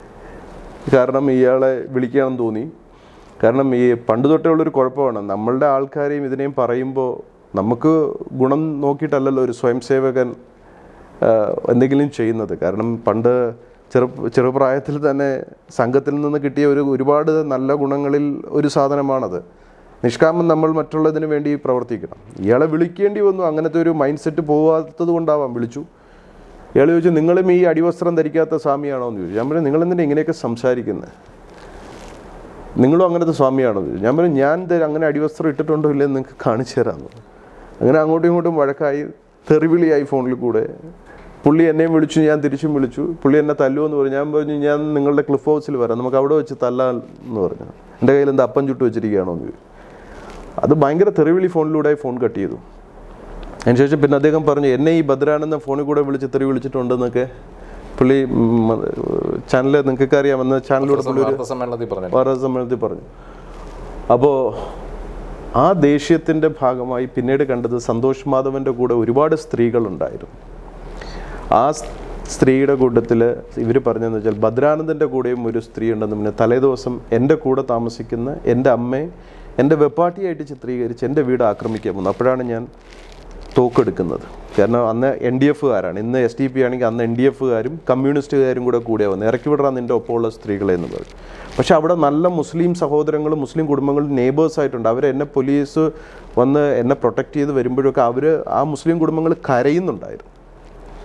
കാരണം ഇയാളെ വിളിക്കണം തോന്നി കാരണം ഈ പണ്ട് തൊട്ടേ ഉള്ളൊരു കുഴപ്പമാണ് നമ്മളുടെ ആൾക്കാരെയും ഇതിനെയും പറയുമ്പോൾ നമുക്ക് ഗുണം നോക്കിയിട്ടല്ലല്ലോ ഒരു സ്വയം സേവകൻ ആ, എന്തെങ്കിലും ചെയ്യുന്നത് കാരണം പണ്ട് ചെറു ചെറുപ്രായത്തിൽ തന്നെ സംഘത്തിൽ നിന്ന് കിട്ടിയ ഒരു ഒരുപാട് നല്ല ഗുണങ്ങളിൽ ഒരു സാധനമാണത് നിഷ്കാമം നമ്മൾ മറ്റുള്ളതിന് വേണ്ടി പ്രവർത്തിക്കണം ഇയാളെ വിളിക്കേണ്ടി വന്നു അങ്ങനത്തെ ഒരു മൈൻഡ് സെറ്റ് പോകാത്തത് കൊണ്ടാവാം വിളിച്ചു ഇയാൾ ചോദിച്ചു നിങ്ങളും ഈ അടിവസ്ത്രം ധരിക്കാത്ത സ്വാമിയാണോ എന്ന് ചോദിച്ചു ഞാൻ പറഞ്ഞു നിങ്ങൾ എന്തിനാ ഇങ്ങനെയൊക്കെ സംസാരിക്കുന്നത് നിങ്ങളും അങ്ങനത്തെ സ്വാമിയാണോ എന്ന് ചോദിച്ചു ഞാൻ പറഞ്ഞു ഞാൻ ദേ അങ്ങനെ അടിവസ്ത്രം ഇട്ടിട്ടുണ്ടോ ഇല്ലെന്ന് നിങ്ങൾക്ക് കാണിച്ചു തരാമെന്ന് പറഞ്ഞു. അങ്ങനെ അങ്ങോട്ടും ഇങ്ങോട്ടും വഴക്കായി തെറിവിളിയായി ഫോണിൽ കൂടെ പുള്ളി എന്നെയും വിളിച്ചു ഞാൻ തിരിച്ചും വിളിച്ചു പുള്ളി എന്നെ തല്ലുമെന്ന് പറഞ്ഞു ഞാൻ പറഞ്ഞു ഞാൻ നിങ്ങളുടെ ക്ലിഫ് ഹൗസിൽ വരാം നമുക്ക് അവിടെ വെച്ച് തല്ലാൻ എന്ന് പറഞ്ഞു എൻ്റെ കയ്യിൽ എന്താ അപ്പം ചുട്ട് വെച്ചിരിക്കുകയാണോ എന്ന് ചോദിച്ചു അത് ഭയങ്കര തെറിവിളി ഫോണിലൂടെ ഫോൺ കട്ട് ചെയ്തു അതിനുശേഷം പിന്നെ അദ്ദേഹം പറഞ്ഞു എന്നെ ഈ ഭദ്രാനെന്ന ഫോണിൽ കൂടെ വിളിച്ച് തെറി വിളിച്ചിട്ടുണ്ടെന്നൊക്കെ പുള്ളി ചാനൽ നിങ്ങൾക്കൊക്കെ അറിയാമെന്ന ചാനലിലൂടെ പുള്ളി ഒരു വാർത്താ സമ്മേളനത്തിൽ പറഞ്ഞു വാർത്താ സമ്മേളനത്തിൽ പറഞ്ഞു അപ്പോൾ ആ ദേഷ്യത്തിൻ്റെ ഭാഗമായി പിന്നീട് കണ്ടത് സന്തോഷ് മാധവൻ്റെ കൂടെ ഒരുപാട് സ്ത്രീകളുണ്ടായിരുന്നു ആ സ് സ്ത്രീയുടെ കൂട്ടത്തിൽ ഇവർ പറഞ്ഞതെന്ന് വെച്ചാൽ ഭദ്രാനന്ദൻ്റെ കൂടെയും ഒരു സ്ത്രീ ഉണ്ടെന്ന് പിന്നെ തലേദിവസം എൻ്റെ കൂടെ താമസിക്കുന്ന എൻ്റെ അമ്മയെ എൻ്റെ വെപ്പാട്ടിയായിട്ട് ചിത്രീകരിച്ച് എൻ്റെ വീട് ആക്രമിക്കാൻ വന്നു അപ്പോഴാണ് ഞാൻ തോക്കെടുക്കുന്നത് കാരണം അന്ന് എൻ ഡി എഫുകാരാണ് ഇന്ന് എസ് ഡി പി ആണെങ്കിൽ അന്ന് എൻ ഡി എഫുകാരും കമ്മ്യൂണിസ്റ്റുകാരും കൂടെ കൂടെ വന്നു ഇറക്കി വിടാൻ നിൻ്റെ ഒപ്പമുള്ള സ്ത്രീകളെ എന്ന് പറഞ്ഞു പക്ഷെ അവിടെ നല്ല മുസ്ലിം സഹോദരങ്ങളും മുസ്ലിം കുടുംബങ്ങളും നെയ്ബേഴ്സ് ആയിട്ടുണ്ട് അവർ എന്നെ പോലീസ് വന്ന് എന്നെ പ്രൊട്ടക്റ്റ് ചെയ്ത് വരുമ്പോഴൊക്കെ അവർ ആ മുസ്ലിം കുടുംബങ്ങൾ കരയുന്നുണ്ടായിരുന്നു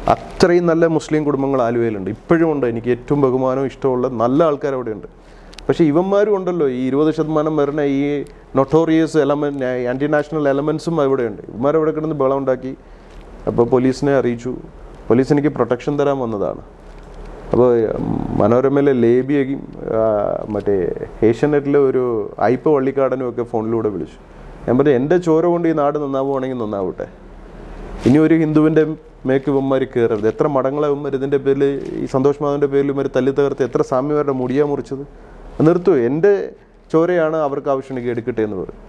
അത്രയും നല്ല മുസ്ലിം കുടുംബങ്ങൾ ആലുവയിലുണ്ട് ഇപ്പോഴും ഉണ്ട് എനിക്ക് ഏറ്റവും ബഹുമാനവും ഇഷ്ടമുള്ള നല്ല ആൾക്കാർ അവിടെയുണ്ട് പക്ഷേ ഇവന്മാരും ഉണ്ടല്ലോ ഈ ഇരുപത് ശതമാനം വരുന്ന ഈ നൊട്ടോറിയസ് എലമെൻറ്റ് ആൻറ്റി നാഷണൽ എലമെൻസും അവിടെയുണ്ട് ഇവന്മാർ അവിടെ കിടന്ന് ബഹളം ഉണ്ടാക്കി അപ്പോൾ പോലീസിനെ അറിയിച്ചു പോലീസ് എനിക്ക് പ്രൊട്ടക്ഷൻ തരാൻ വന്നതാണ് അപ്പോൾ മനോരമയിലെ ലേബിയയും ആ, മറ്റേ ഏഷ്യാനെറ്റിലെ ഒരു ഐപ്പ് വള്ളിക്കാടനും ഒക്കെ ഫോണിലൂടെ വിളിച്ചു ഞാൻ പറഞ്ഞു എൻ്റെ ചോര കൊണ്ട് ഈ നാട് നന്നാവുകയാണെങ്കിൽ നന്നാവട്ടെ ഇനി ഒരു ഹിന്ദുവിൻ്റെ മേക്ക് ഇവന്മാർ കയറരുത് എത്ര മടങ്ങളെ ഇവന്മാർ ഇതിൻ്റെ പേരിൽ ഈ സന്തോഷ് മാധവൻ്റെ പേരിൽ ഇവന്മാർ തല്ലി തകർത്ത് എത്ര സാമ്യവരുടെ മുടിയാ മുറിച്ചത് നിർത്തു എൻ്റെ ചോരയാണ് അവർക്ക് ആവശ്യമുണ്ടെങ്കിൽ എടുക്കട്ടെ എന്ന് പറയും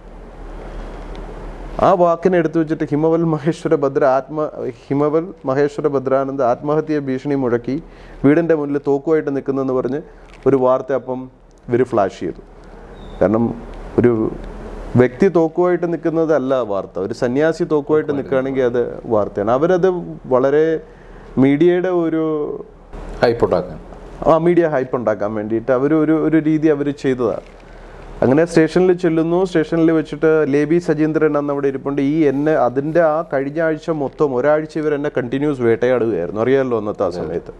ആ വാക്കിനെ എടുത്തു വെച്ചിട്ട് ഹിമവൽ മഹേശ്വര ഭദ്ര ആത്മ ഹിമവൽ മഹേശ്വര ഭദ്രാനന്ദ ആത്മഹത്യ ഭീഷണി മുഴക്കി വീടിൻ്റെ മുന്നിൽ തോക്കുമായിട്ട് നിൽക്കുന്നെന്ന് പറഞ്ഞ് ഒരു വാർത്ത അപ്പം ഇവർ ഫ്ലാഷ് ചെയ്തു കാരണം ഒരു വ്യക്തി തോക്കുമായിട്ട് നിൽക്കുന്നതല്ല വാർത്ത ഒരു സന്യാസി തോക്കുമായിട്ട് നിൽക്കുകയാണെങ്കിൽ അത് വാർത്തയാണ് അവരത് വളരെ മീഡിയയുടെ ഒരു ഹൈപ്പുണ്ടാക്കാൻ ആ മീഡിയ ഹൈപ്പ് ഉണ്ടാക്കാൻ വേണ്ടിയിട്ട് അവർ ഒരു ഒരു രീതി അവർ ചെയ്തതാണ് അങ്ങനെ സ്റ്റേഷനിൽ ചെല്ലുന്നു സ്റ്റേഷനിൽ വെച്ചിട്ട് ലേബി സജീന്ദ്രൻ അന്ന് അവിടെ ഇരിപ്പുണ്ട് ഈ എന്നെ അതിൻ്റെ ആ കഴിഞ്ഞ ആഴ്ച മൊത്തം ഒരാഴ്ച ഇവർ എന്നെ കണ്ടിന്യൂസ് വേട്ടയാടുകയായിരുന്നു അറിയാമല്ലോ അന്നത്തെ ആ സമയത്ത്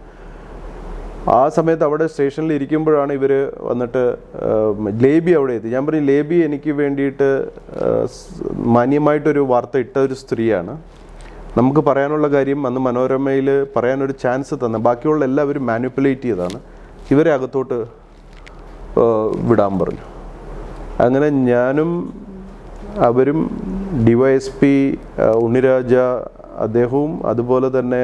ആ സമയത്ത് അവിടെ സ്റ്റേഷനിൽ ഇരിക്കുമ്പോഴാണ് ഇവർ വന്നിട്ട് ആ, ലേബി അവിടെ എത്തി ഞാൻ പറഞ്ഞു ലേബി എനിക്ക് വേണ്ടിയിട്ട് ആ, സ് മാന്യമായിട്ടൊരു വാർത്ത ഇട്ട ഒരു സ്ത്രീയാണ് നമുക്ക് പറയാനുള്ള കാര്യം അന്ന് മനോരമയിൽ പറയാനൊരു ചാൻസ് തന്ന ബാക്കിയുള്ള എല്ലാവരും മാനിപ്പുലേറ്റ് ചെയ്താണ് ഇവരെ അകത്തോട്ട് ആ, വിടാൻ പറഞ്ഞു അങ്ങനെ ഞാനും അവരും ഡിവൈഎസ്പി ഉണ്ണിരാജ അദ്ദേഹവും അതുപോലെ തന്നെ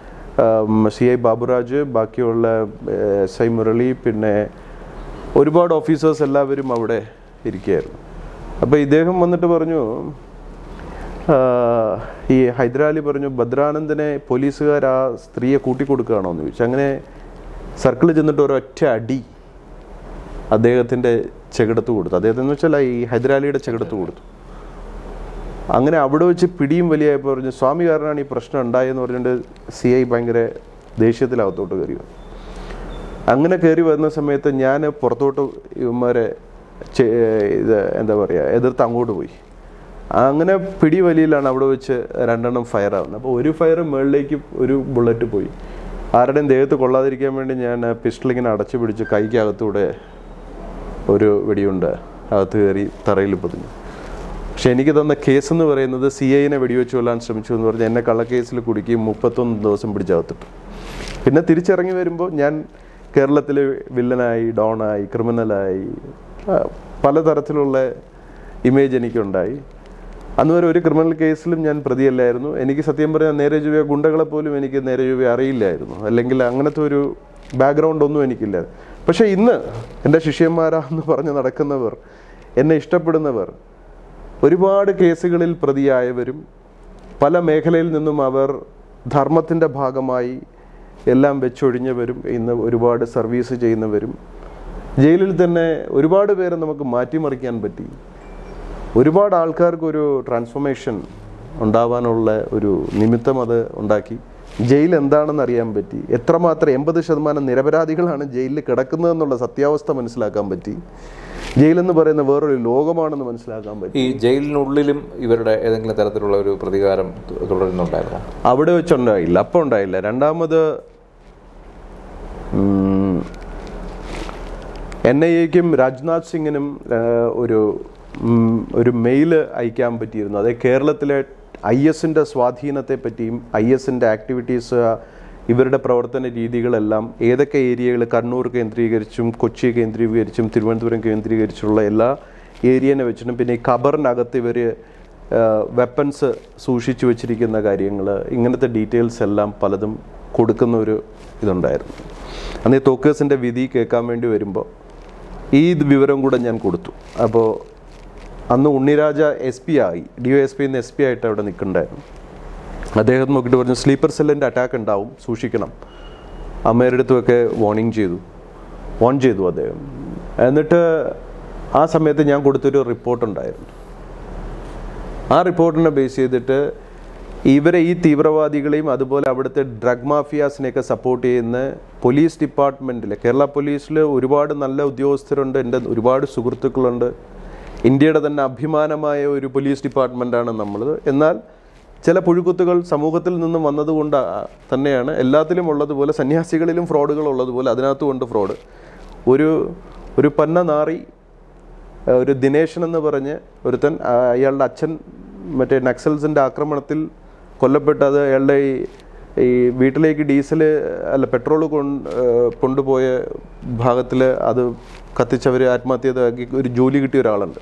സി ഐ ബാബുരാജ് ബാക്കിയുള്ള എസ് ഐ മുരളി പിന്നെ ഒരുപാട് ഓഫീസേഴ്സ് എല്ലാവരും അവിടെ ഇരിക്കുകയായിരുന്നു അപ്പോൾ ഇദ്ദേഹം വന്നിട്ട് പറഞ്ഞു ആ, ഈ ഹൈദരാലി പറഞ്ഞു ഭദ്രാനന്ദനെ പോലീസുകാർ ആ സ്ത്രീയെ കൂട്ടിക്കൊടുക്കുകയാണോ എന്ന് ചോദിച്ചു അങ്ങനെ സർക്കിളിൽ ചെന്നിട്ട് ഒരൊറ്റ അടി അദ്ദേഹത്തിൻ്റെ ചെകിടത്ത് കൊടുത്തു അദ്ദേഹത്തിന് എന്ന് വെച്ചാൽ ഈ ഹൈദരാലിയുടെ ചെകിടത്ത് കൊടുത്തു അങ്ങനെ അവിടെ വെച്ച് പിടിയും വലിയായപ്പോൾ പറഞ്ഞു സ്വാമി കാരനാണ് ഈ പ്രശ്നം ഉണ്ടായെന്ന് പറഞ്ഞുകൊണ്ട് സി ഐ ഭയങ്കര ദേഷ്യത്തിലകത്തോട്ട് കയറി വന്നു അങ്ങനെ കയറി വരുന്ന സമയത്ത് ഞാൻ പുറത്തോട്ട് ഇവന്മാരെ ചെ- ഇത് എന്താ പറയുക എതിർത്ത് അങ്ങോട്ട് പോയി അങ്ങനെ പിടി വലിയിലാണ് അവിടെ വെച്ച് രണ്ടെണ്ണം ഫയർ ആവുന്നത് അപ്പോൾ ഒരു ഫയർ മുകളിലേക്ക് ഒരു ബുള്ളറ്റ് പോയി ആരുടെയും ദേഹത്ത് കൊള്ളാതിരിക്കാൻ വേണ്ടി ഞാൻ പിസ്റ്റൾ ഇങ്ങനെ അടച്ചു പിടിച്ച് കൈക്കകത്തൂടെ ഒരു വെടിയുണ്ട് അകത്ത് കയറി തറയിൽ പൊതിഞ്ഞു പക്ഷെ എനിക്ക് തന്ന കേസ് എന്ന് പറയുന്നത് സി ഐനെ വെടിവെച്ച് കൊല്ലാൻ ശ്രമിച്ചു എന്ന് പറഞ്ഞ് എന്നെ കള്ളക്കേസിൽ കുടുക്കി മുപ്പത്തൊന്ന് ദിവസം പിടിച്ചകത്തിട്ടു പിന്നെ തിരിച്ചിറങ്ങി വരുമ്പോൾ ഞാൻ കേരളത്തിൽ വില്ലനായി ഡോണായി ക്രിമിനലായി ആ, പലതരത്തിലുള്ള ഇമേജ് എനിക്കുണ്ടായി അന്ന് വരെ ഒരു ക്രിമിനൽ കേസിലും ഞാൻ പ്രതിയല്ലായിരുന്നു എനിക്ക് സത്യം പറഞ്ഞാൽ നേരെ ചൊവ്വ ഗുണ്ടകളെ പോലും എനിക്ക് നേരെ ചൊവ്വ അറിയില്ലായിരുന്നു അല്ലെങ്കിൽ അങ്ങനത്തെ ഒരു ബാക്ക്ഗ്രൗണ്ട് ഒന്നും എനിക്കില്ല പക്ഷേ ഇന്ന് എൻ്റെ ശിഷ്യന്മാരാന്ന് പറഞ്ഞ് നടക്കുന്നവർ എന്നെ ഇഷ്ടപ്പെടുന്നവർ ഒരുപാട് കേസുകളിൽ പ്രതിയായവരും പല മേഖലയിൽ നിന്നും അവർ ധർമ്മത്തിൻ്റെ ഭാഗമായി എല്ലാം വെച്ചൊഴിഞ്ഞവരും ഇന്ന് ഒരുപാട് സർവീസ് ചെയ്യുന്നവരും ജയിലിൽ തന്നെ ഒരുപാട് പേരെ നമുക്ക് മാറ്റിമറിക്കാൻ പറ്റി ഒരുപാട് ആൾക്കാർക്ക് ഒരു ട്രാൻസ്ഫോർമേഷൻ ഉണ്ടാവാനുള്ള ഒരു നിമിത്തം അത് ഉണ്ടാക്കി ജയിൽ എന്താണെന്ന് അറിയാൻ പറ്റി എത്രമാത്രം എൺപത് ശതമാനം നിരപരാധികളാണ് ജയിലിൽ കിടക്കുന്നതെന്നുള്ള സത്യാവസ്ഥ മനസ്സിലാക്കാൻ പറ്റി ജയിലെന്ന് പറയുന്ന വേറൊരു ലോകമാണെന്ന് മനസ്സിലാക്കാൻ പറ്റി ഈ ജയിലിനുള്ളിലും ഇവരുടെ ഏതെങ്കിലും തരത്തിലുള്ള ഒരു പ്രതികാരം തു- തുടരുന്നുണ്ടായിരുന്നോ അവിടെ വെച്ചുണ്ടായില്ല അപ്പം ഉണ്ടായില്ല രണ്ടാമത് എൻ ഐ എക്കും രാജ്നാഥ് സിംഗിനും ആ, ഒരു ഉം, ഒരു മെയിൽ അയക്കാൻ പറ്റിയിരുന്നു അത് കേരളത്തിലെ ഐ എസിൻ്റെ സ്വാധീനത്തെ പറ്റിയും ഐ എസിൻ്റെ ആക്ടിവിറ്റീസ് ഇവരുടെ പ്രവർത്തന രീതികളെല്ലാം ഏതൊക്കെ ഏരിയകൾ കണ്ണൂർ കേന്ദ്രീകരിച്ചും കൊച്ചി കേന്ദ്രീകരിച്ചും തിരുവനന്തപുരം കേന്ദ്രീകരിച്ചുള്ള എല്ലാ ഏരിയനെ വെച്ചിട്ടും പിന്നെ ഈ ഖബറിനകത്ത് ഇവർ വെപ്പൺസ് സൂക്ഷിച്ചു വെച്ചിരിക്കുന്ന കാര്യങ്ങൾ ഇങ്ങനത്തെ ഡീറ്റെയിൽസ് എല്ലാം പലതും കൊടുക്കുന്ന ഒരു ഇതുണ്ടായിരുന്നു അന്ന് ഈ തോക്കേഴ്സിൻ്റെ വിധി കേൾക്കാൻ വേണ്ടി വരുമ്പോൾ ഈ ഇത് വിവരം കൂടെ ഞാൻ കൊടുത്തു അപ്പോൾ അന്ന് ഉണ്ണിരാജ എസ് പി ആയി D O S P S P ആയിട്ട് അവിടെ നിൽക്കണ്ടായിരുന്നു അദ്ദേഹം നോക്കിയിട്ട് പറഞ്ഞു സ്ലീപ്പർ സെല്ലിൻ്റെ അറ്റാക്ക് ഉണ്ടാവും സൂക്ഷിക്കണം അമ്മയുടെ അടുത്തുമൊക്കെ വാർണിംഗ് ചെയ്തു വാൺ ചെയ്തു അദ്ദേഹം എന്നിട്ട് ആ സമയത്ത് ഞാൻ കൊടുത്തൊരു റിപ്പോർട്ടുണ്ടായിരുന്നു ആ റിപ്പോർട്ടിനെ ബേസ് ചെയ്തിട്ട് ഇവരെ ഈ തീവ്രവാദികളെയും അതുപോലെ അവിടുത്തെ ഡ്രഗ് മാഫിയാസിനെയൊക്കെ സപ്പോർട്ട് ചെയ്യുന്ന പോലീസ് ഡിപ്പാർട്ട്മെൻറ്റിൽ കേരള പോലീസിൽ ഒരുപാട് നല്ല ഉദ്യോഗസ്ഥരുണ്ട് എൻ്റെ ഒരുപാട് സുഹൃത്തുക്കളുണ്ട് ഇന്ത്യയുടെ തന്നെ അഭിമാനമായ ഒരു പോലീസ് ഡിപ്പാർട്ട്മെൻറ്റാണ് നമ്മൾ എന്നാൽ ചില പുഴുക്കുത്തുകൾ സമൂഹത്തിൽ നിന്നും വന്നതുകൊണ്ട് തന്നെയാണ് എല്ലാത്തിലും ഉള്ളതുപോലെ സന്യാസികളിലും ഫ്രോഡുകൾ ഉള്ളതുപോലെ അതിനകത്തും ഉണ്ട് ഫ്രോഡ് ഒരു ഒരു പന്ന നാറി ആ, ഒരു ദിനേശൻ എന്ന് പറഞ്ഞ് ഒരുത്തൻ ആ, അയാളുടെ അച്ഛൻ മറ്റേ നക്സൽസിൻ്റെ ആക്രമണത്തിൽ കൊല്ലപ്പെട്ടത് അയാളുടെ ഈ ഈ വീട്ടിലേക്ക് ഡീസൽ അല്ല പെട്രോൾ കൊണ്ട് കൊണ്ടുപോയ ഭാഗത്തിൽ അത് കത്തിച്ചവർ ആത്മഹത്യ ചെയ്താക്കി ഒരു ജോലി കിട്ടിയ ഒരാളുണ്ട്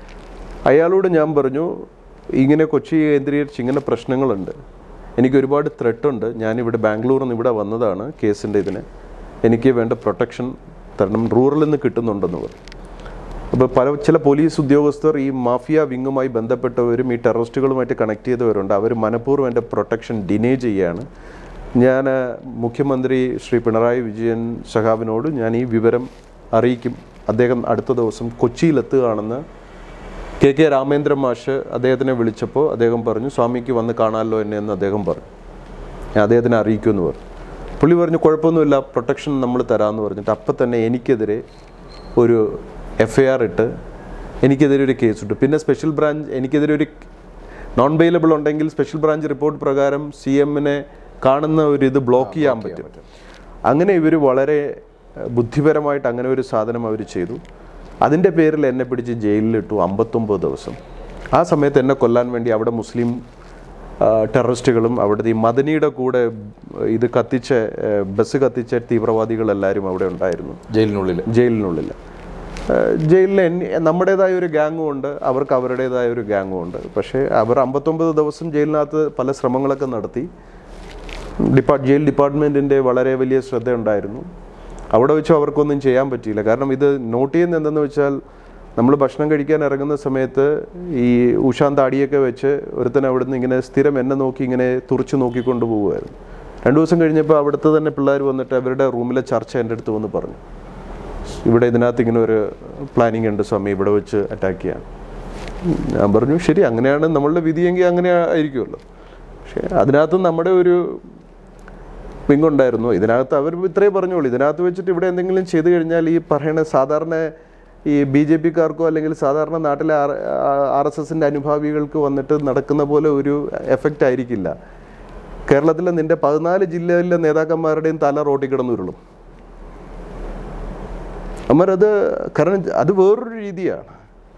അയാളോട് ഞാൻ പറഞ്ഞു ഇങ്ങനെ കൊച്ചി കേന്ദ്രീകരിച്ച് ഇങ്ങനെ പ്രശ്നങ്ങളുണ്ട് എനിക്ക് ഒരുപാട് ത്രെട്ടുണ്ട് ഞാനിവിടെ ബാംഗ്ലൂരിൽ നിന്ന് ഇവിടെ വന്നതാണ് കേസിൻ്റെ ഇതിന് എനിക്ക് വേണ്ട പ്രൊട്ടക്ഷൻ തരണം റൂറലിൽ നിന്ന് കിട്ടുന്നുണ്ടെന്ന് പറഞ്ഞു അപ്പോൾ പല ചില പോലീസ് ഉദ്യോഗസ്ഥർ ഈ മാഫിയ വിങ്ങുമായി ബന്ധപ്പെട്ടവരും ഈ ടെററിസ്റ്റുകളുമായിട്ട് കണക്ട് ചെയ്തവരുണ്ട് അവർ മനഃപൂർവ്വം എൻ്റെ പ്രൊട്ടക്ഷൻ ഡിനേ ചെയ്യുകയാണ് ഞാൻ ആ, മുഖ്യമന്ത്രി ശ്രീ പിണറായി വിജയൻ സഹാബിനോട് ഞാൻ ഈ വിവരം അറിയിക്കും അദ്ദേഹം അടുത്ത ദിവസം കൊച്ചിയിലെത്തുകയാണെന്ന് കെ കെ രാമേന്ദ്രൻ മാഷ് അദ്ദേഹത്തിനെ വിളിച്ചപ്പോൾ അദ്ദേഹം പറഞ്ഞു സ്വാമിക്ക് വന്ന് കാണാമല്ലോ എന്നെ എന്ന് അദ്ദേഹം പറഞ്ഞു ഞാൻ അദ്ദേഹത്തിനെ അറിയിക്കുമെന്ന് പറഞ്ഞു പുള്ളി പറഞ്ഞു കുഴപ്പമൊന്നുമില്ല പ്രൊട്ടക്ഷൻ നമ്മൾ തരാമെന്ന് പറഞ്ഞിട്ട് അപ്പം തന്നെ എനിക്കെതിരെ ഒരു എഫ് ഐ ആർ ഇട്ട് എനിക്കെതിരെ ഒരു കേസ് ഇട്ടു പിന്നെ സ്പെഷ്യൽ ബ്രാഞ്ച് എനിക്കെതിരെ ഒരു നോൺ ബെയിലബിൾ ഉണ്ടെങ്കിൽ സ്പെഷ്യൽ ബ്രാഞ്ച് റിപ്പോർട്ട് പ്രകാരം സി എമ്മിനെ കാണുന്ന ഒരു ഇത് ബ്ലോക്ക് ചെയ്യാൻ പറ്റും അങ്ങനെ ഇവർ വളരെ ഏഹ്, ബുദ്ധിപരമായിട്ട് അങ്ങനെ ഒരു സാധനം അവർ ചെയ്തു അതിൻ്റെ പേരിൽ എന്നെ പിടിച്ച് ജയിലിലിട്ടു അമ്പത്തൊമ്പത് ദിവസം ആ സമയത്ത് എന്നെ കൊല്ലാൻ വേണ്ടി അവിടെ മുസ്ലിം ആ, ടെററിസ്റ്റുകളും അവിടുത്തെ ഈ മദനിയുടെ കൂടെ ഇത് കത്തിച്ച ഏഹ്, ബസ് കത്തിച്ച തീവ്രവാദികളെല്ലാവരും അവിടെ ഉണ്ടായിരുന്നു ജയിലിനുള്ളിൽ ജയിലിനുള്ളിൽ ഏഹ് ജയിലിൽ എന്നെ നമ്മുടേതായ ഒരു ഗാങ്ങും ഉണ്ട് അവർക്ക് അവരുടേതായ ഒരു ഗാങ്ങും ഉണ്ട് പക്ഷേ അവർ അമ്പത്തൊമ്പത് ദിവസം ജയിലിനകത്ത് പല ശ്രമങ്ങളൊക്കെ നടത്തി ഡിപ്പാർട്ട് ജയിൽ ഡിപ്പാർട്ട്മെൻറ്റിൻ്റെ വളരെ വലിയ ശ്രദ്ധയുണ്ടായിരുന്നു അവിടെ വെച്ച് അവർക്കൊന്നും ചെയ്യാൻ പറ്റിയില്ല കാരണം ഇത് നോട്ട് ചെയ്യുന്നത് എന്തെന്ന് വെച്ചാൽ നമ്മൾ ഭക്ഷണം കഴിക്കാൻ ഇറങ്ങുന്ന സമയത്ത് ഈ ഉഷാൻ താടിയൊക്കെ വെച്ച് ഒരുത്തൻ അവിടുന്ന് ഇങ്ങനെ സ്ഥിരം എന്നെ നോക്കി ഇങ്ങനെ തുറച്ചു നോക്കിക്കൊണ്ട് പോകുമായിരുന്നു രണ്ടു ദിവസം കഴിഞ്ഞപ്പോൾ അവിടുത്തെ തന്നെ പിള്ളേർ വന്നിട്ട് അവരുടെ റൂമിലെ ചർച്ച എൻ്റെ അടുത്ത് വന്ന് പറഞ്ഞു ഇവിടെ ഇതിനകത്ത് ഇങ്ങനെ ഒരു പ്ലാനിങ് ഉണ്ട് സ്വാമി ഇവിടെ വെച്ച് അറ്റാക്ക് ചെയ്യാൻ ഞാൻ പറഞ്ഞു ശരി അങ്ങനെയാണ് നമ്മളുടെ വിധിയെങ്കിൽ അങ്ങനെ ആയിരിക്കുമല്ലോ പക്ഷേ അതിനകത്ത് നമ്മുടെ ഒരു വിങ്ങുണ്ടായിരുന്നു ഇതിനകത്ത് അവർ ഇത്രേ പറഞ്ഞോളൂ ഇതിനകത്ത് വെച്ചിട്ട് ഇവിടെ എന്തെങ്കിലും ചെയ്തു കഴിഞ്ഞാൽ ഈ പറയണ സാധാരണ ഈ ബി ജെ പിക്കാർക്കോ അല്ലെങ്കിൽ സാധാരണ നാട്ടിലെ ആർ ആർ എസ് എസിൻ്റെ അനുഭാവികൾക്ക് വന്നിട്ട് നടക്കുന്ന പോലെ ഒരു എഫക്റ്റ് ആയിരിക്കില്ല കേരളത്തിലെ നിന്റെ പതിനാല് ജില്ലയിലെ നേതാക്കന്മാരുടെയും തല റോട്ടിൽ കിടന്നുരുളും അമ്മരത് കാരണം അത് വേറൊരു രീതിയാണ്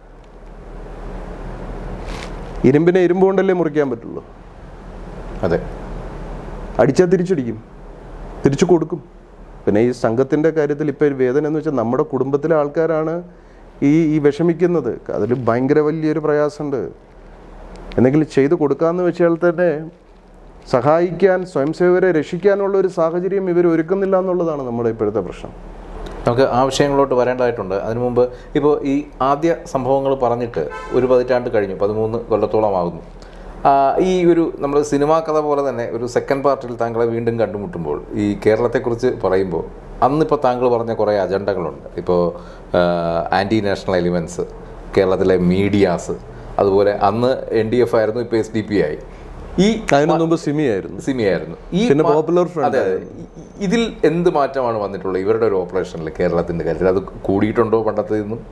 ഇരുമ്പിനെ ഇരുമ്പ് കൊണ്ടല്ലേ മുറിക്കാൻ പറ്റുള്ളൂ അതെ അടിച്ചാൽ തിരിച്ചടിക്കും തിരിച്ചു കൊടുക്കും പിന്നെ ഈ സംഘത്തിൻ്റെ കാര്യത്തിൽ ഇപ്പോൾ ഒരു വേദന എന്ന് വെച്ചാൽ നമ്മുടെ കുടുംബത്തിലെ ആൾക്കാരാണ് ഈ ഈ വിഷമിക്കുന്നത് അതിൽ ഭയങ്കര വലിയൊരു പ്രയാസമുണ്ട് എന്തെങ്കിലും ചെയ്തു കൊടുക്കാമെന്ന് വെച്ചാൽ തന്നെ സഹായിക്കാൻ സ്വയംസേവകരെ രക്ഷിക്കാനുള്ള ഒരു സാഹചര്യം ഇവർ ഒരുക്കുന്നില്ല എന്നുള്ളതാണ് നമ്മുടെ ഇപ്പോഴത്തെ പ്രശ്നം നമുക്ക് ആ വിഷയങ്ങളിലോട്ട് വരേണ്ടതായിട്ടുണ്ട് അതിനു മുമ്പ് ഇപ്പോൾ ഈ ആദ്യ സംഭവങ്ങൾ പറഞ്ഞിട്ട് ഒരു പതിറ്റാണ്ട് കഴിഞ്ഞു പതിമൂന്ന് കൊല്ലത്തോളം ആകുന്നു ആ, ഈ ഒരു നമ്മൾ സിനിമാ കഥ പോലെ തന്നെ ഒരു സെക്കൻഡ് പാർട്ടിൽ താങ്കളെ വീണ്ടും കണ്ടുമുട്ടുമ്പോൾ ഈ കേരളത്തെക്കുറിച്ച് പറയുമ്പോൾ അന്നിപ്പോൾ താങ്കൾ പറഞ്ഞ കുറേ അജണ്ടകളുണ്ട് ഇപ്പോൾ ആൻറ്റി നാഷണൽ എലിമെൻറ്റ്സ് കേരളത്തിലെ മീഡിയാസ് അതുപോലെ അന്ന് എൻ ഡി എഫ് ആയിരുന്നു ഇപ്പോൾ എസ് ഡി പി ആയി ഈ അതിനു മുമ്പ് സിമിയായിരുന്നു സിമിയായിരുന്നു ഈ പിന്നെ മാ- പോപ്പുലർ ഫ്രണ്ട് അതെ അതെ ഇ- ഇതിൽ എന്ത് മാറ്റമാണ് വന്നിട്ടുള്ളത് ഇവരുടെ ഒരു ഓപ്പറേഷനിൽ കേരളത്തിന്റെ കാര്യത്തിൽ അത് കൂടിയിട്ടുണ്ടോ പണ്ടത്തെ നിന്നും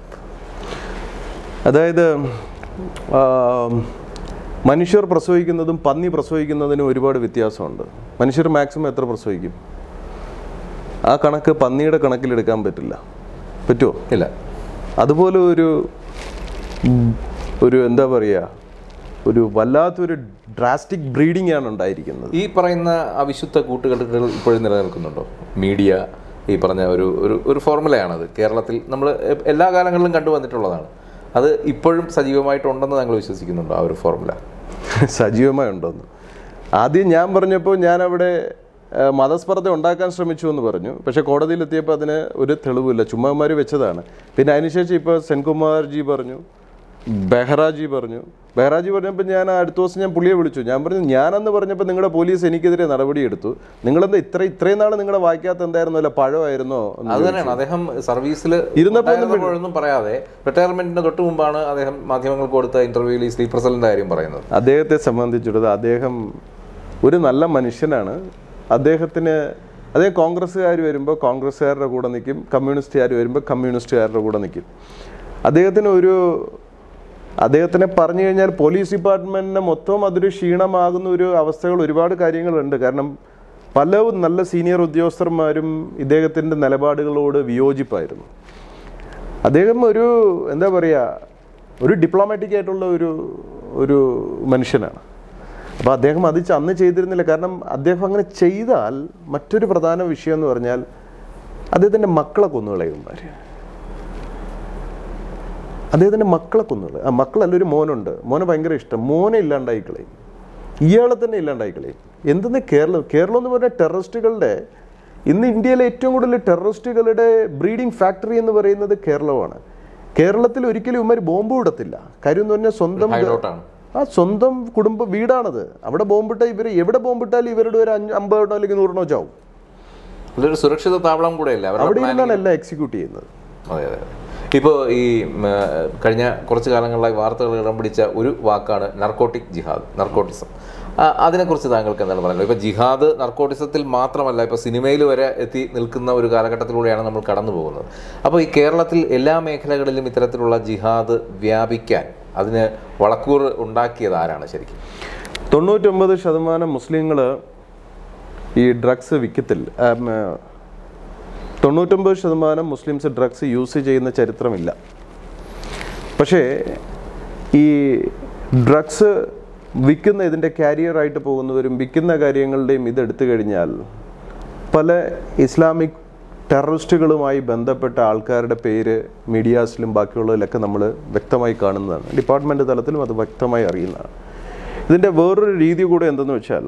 അതായത് ആ, മനുഷ്യർ പ്രസവിക്കുന്നതും പന്നി പ്രസവിക്കുന്നതിനും ഒരുപാട് വ്യത്യാസമുണ്ട് മനുഷ്യർ മാക്സിമം എത്ര പ്രസവിക്കും ആ കണക്ക് പന്നിയുടെ കണക്കിലെടുക്കാൻ പറ്റില്ല പറ്റുമോ ഇല്ല അതുപോലെ ഒരു ഉം, ഒരു എന്താ പറയുക ഒരു വല്ലാത്തൊരു ഡ്രാസ്റ്റിക് ബ്രീഡിംഗ് ആണ് ഉണ്ടായിരിക്കുന്നത് ഈ പറയുന്ന അവിശുദ്ധ കൂട്ടുകെട്ടുകൾ ഇപ്പോഴും നിലനിൽക്കുന്നുണ്ടോ മീഡിയ ഈ പറഞ്ഞ ഒരു ഒരു ഒരു ഫോർമുലയാണത് കേരളത്തിൽ നമ്മൾ എല്ലാ കാലങ്ങളിലും കണ്ടുവന്നിട്ടുള്ളതാണ് അത് ഇപ്പോഴും സജീവമായിട്ടുണ്ടെന്ന് താങ്കൾ വിശ്വസിക്കുന്നുണ്ടോ ആ ഒരു ഫോർമുല സജീവമായി ഉണ്ടോന്ന് ആദ്യം ഞാൻ പറഞ്ഞപ്പോൾ ഞാൻ അവിടെ ആ, മതസ്പർദ്ധ ഉണ്ടാക്കാൻ ശ്രമിച്ചു എന്ന് പറഞ്ഞു പക്ഷേ കോടതിയിലെത്തിയപ്പോൾ അതിന് ഒരു തെളിവില്ല ചുമ്മാമാർ വെച്ചതാണ് പിന്നെ അതിനുശേഷം ഇപ്പോൾ സെൻകുമാർജി പറഞ്ഞു ബെഹ്റാജി പറഞ്ഞു ബെഹ്റാജി പറഞ്ഞപ്പോൾ ഞാൻ അടുത്ത ദിവസം ഞാൻ പുള്ളിയെ വിളിച്ചു ഞാൻ പറഞ്ഞു ഞാനെന്ന് പറഞ്ഞപ്പോൾ നിങ്ങളുടെ പോലീസ് എനിക്കെതിരെ നടപടിയെടുത്തു നിങ്ങളെന്താ ഇത്ര ഇത്രയും നാൾ നിങ്ങളെ വായിക്കാത്ത എന്തായിരുന്നോ അല്ല പഴമായിരുന്നോ എന്ന് അത് തന്നെയാണ് അദ്ദേഹം സർവീസിൽ ഇരുന്നപ്പോൾ ഒന്നും ഇരുന്നപ്പോഴൊന്നും പറയാതെ റിട്ടയർമെന്റിന് തൊട്ട് മുമ്പാണ് അദ്ദേഹം മാധ്യമങ്ങൾക്ക് കൊടുത്ത ഇന്റർവ്യൂവിൽ ഈ സ്ലീപ്പർ സെല്ലിന്റെ കാര്യം പറയുന്നത് അദ്ദേഹത്തെ സംബന്ധിച്ചിടത്തോളം അദ്ദേഹം ഒരു നല്ല മനുഷ്യനാണ് അദ്ദേഹത്തിന് അദ്ദേഹം കോൺഗ്രസ്സുകാർ വരുമ്പോൾ കോൺഗ്രസ്സുകാരുടെ കൂടെ നിൽക്കും കമ്മ്യൂണിസ്റ്റുകാർ വരുമ്പോൾ കമ്മ്യൂണിസ്റ്റുകാരുടെ കൂടെ നിൽക്കും അദ്ദേഹത്തിന് ഒരു അദ്ദേഹത്തിനെ പറഞ്ഞു കഴിഞ്ഞാൽ പോലീസ് ഡിപ്പാർട്ട്മെന്റിന് മൊത്തം അതൊരു ക്ഷീണമാകുന്ന ഒരു അവസ്ഥകൾ ഒരുപാട് കാര്യങ്ങളുണ്ട് കാരണം പല നല്ല സീനിയർ ഉദ്യോഗസ്ഥന്മാരും ഇദ്ദേഹത്തിൻ്റെ നിലപാടുകളോട് വിയോജിപ്പായിരുന്നു അദ്ദേഹം ഒരു എന്താ പറയുക ഒരു ഡിപ്ലോമാറ്റിക് ആയിട്ടുള്ള ഒരു ഒരു മനുഷ്യനാണ് അപ്പോൾ അദ്ദേഹം അത് ച- അന്ന് ചെയ്തിരുന്നില്ല കാരണം അദ്ദേഹം അങ്ങനെ ചെയ്താൽ മറ്റൊരു പ്രധാന വിഷയം എന്ന് പറഞ്ഞാൽ അദ്ദേഹത്തിൻ്റെ മക്കളെ കൊന്നുകളയുമാർ അദ്ദേഹത്തിൻ്റെ മക്കളെ കൊന്നുകളയും ആ മക്കളല്ല ഒരു മോനുണ്ട് മോനെ ഭയങ്കര ഇഷ്ടം മോനെ ഇല്ലാണ്ടായി കളയും ഇയാളെ തന്നെ ഇല്ലാണ്ടായി കളയും എന്തെന്ന് കേരളം കേരളം എന്ന് പറഞ്ഞാൽ ടെററിസ്റ്റുകളുടെ ഇന്ന് ഇന്ത്യയിലെ ഏറ്റവും കൂടുതൽ ടെററിസ്റ്റുകളുടെ ബ്രീഡിംഗ് ഫാക്ടറി എന്ന് പറയുന്നത് കേരളമാണ് കേരളത്തിൽ ഒരിക്കലും ഇവന്മാർ ബോംബ് വിടത്തില്ല കാര്യം എന്ന് പറഞ്ഞാൽ സ്വന്തം ഹൈഡൗട്ടാണ് ആ സ്വന്തം കുടുംബ വീടാണത് അവിടെ ബോംബിട്ട ഇവർ എവിടെ ബോംബിട്ടാലും ഇവരുടെ ഒരു അഞ്ച് അമ്പതെണ്ണോ അല്ലെങ്കിൽ നൂറെണ്ണോ ചാവും അതൊരു സുരക്ഷിത താവളം കൂടെയല്ല അവരുടെ അവിടെ planning- ഇരുന്നാണ് എല്ലാം എക്സിക്യൂട്ട് ചെയ്യുന്നത് അതെ അതെ ഇപ്പോൾ ഈ ഉം, ആ, കഴിഞ്ഞ കുറച്ച് കാലങ്ങളിലായി വാർത്തകൾ ഇടം പിടിച്ച ഒരു വാക്കാണ് നർക്കോട്ടിക് ജിഹാദ് നർക്കോട്ടിസം ആ, അതിനെക്കുറിച്ച് താങ്കൾക്ക് എന്താണ് പറയുന്നത് ഇപ്പോൾ ജിഹാദ് നർക്കോട്ടിസത്തിൽ മാത്രമല്ല ഇപ്പോൾ സിനിമയിൽ വരെ എത്തി നിൽക്കുന്ന ഒരു കാലഘട്ടത്തിലൂടെയാണ് നമ്മൾ കടന്നു പോകുന്നത് അപ്പോൾ ഈ കേരളത്തിൽ എല്ലാ മേഖലകളിലും ഇത്തരത്തിലുള്ള ജിഹാദ് വ്യാപിക്കാൻ അതിന് വളക്കൂർ ഉണ്ടാക്കിയത് ആരാണ് ശരിക്കും തൊണ്ണൂറ്റൊമ്പത് ശതമാനം മുസ്ലിങ്ങൾ ഈ ഡ്രഗ്സ് വിൽക്കത്തില്ല ആം, ആ, തൊണ്ണൂറ്റൊമ്പത് ശതമാനം മുസ്ലിംസ് ഡ്രഗ്സ് യൂസ് ചെയ്യുന്ന ചരിത്രമില്ല പക്ഷേ ഈ ഡ്രഗ്സ് വിൽക്കുന്ന ഇതിൻ്റെ കാരിയറായിട്ട് പോകുന്നവരും വിൽക്കുന്ന കാര്യങ്ങളുടെയും ഇതെടുത്തു കഴിഞ്ഞാൽ പല ഇസ്ലാമിക് ടെററിസ്റ്റുകളുമായി ബന്ധപ്പെട്ട ആൾക്കാരുടെ പേര് മീഡിയാസിലും ബാക്കിയുള്ളതിലൊക്കെ നമ്മൾ വ്യക്തമായി കാണുന്നതാണ് ഡിപ്പാർട്ട്മെൻറ്റ് തലത്തിലും അത് വ്യക്തമായി അറിയുന്നതാണ് ഇതിൻ്റെ വേറൊരു രീതി കൂടെ എന്തെന്ന് വെച്ചാൽ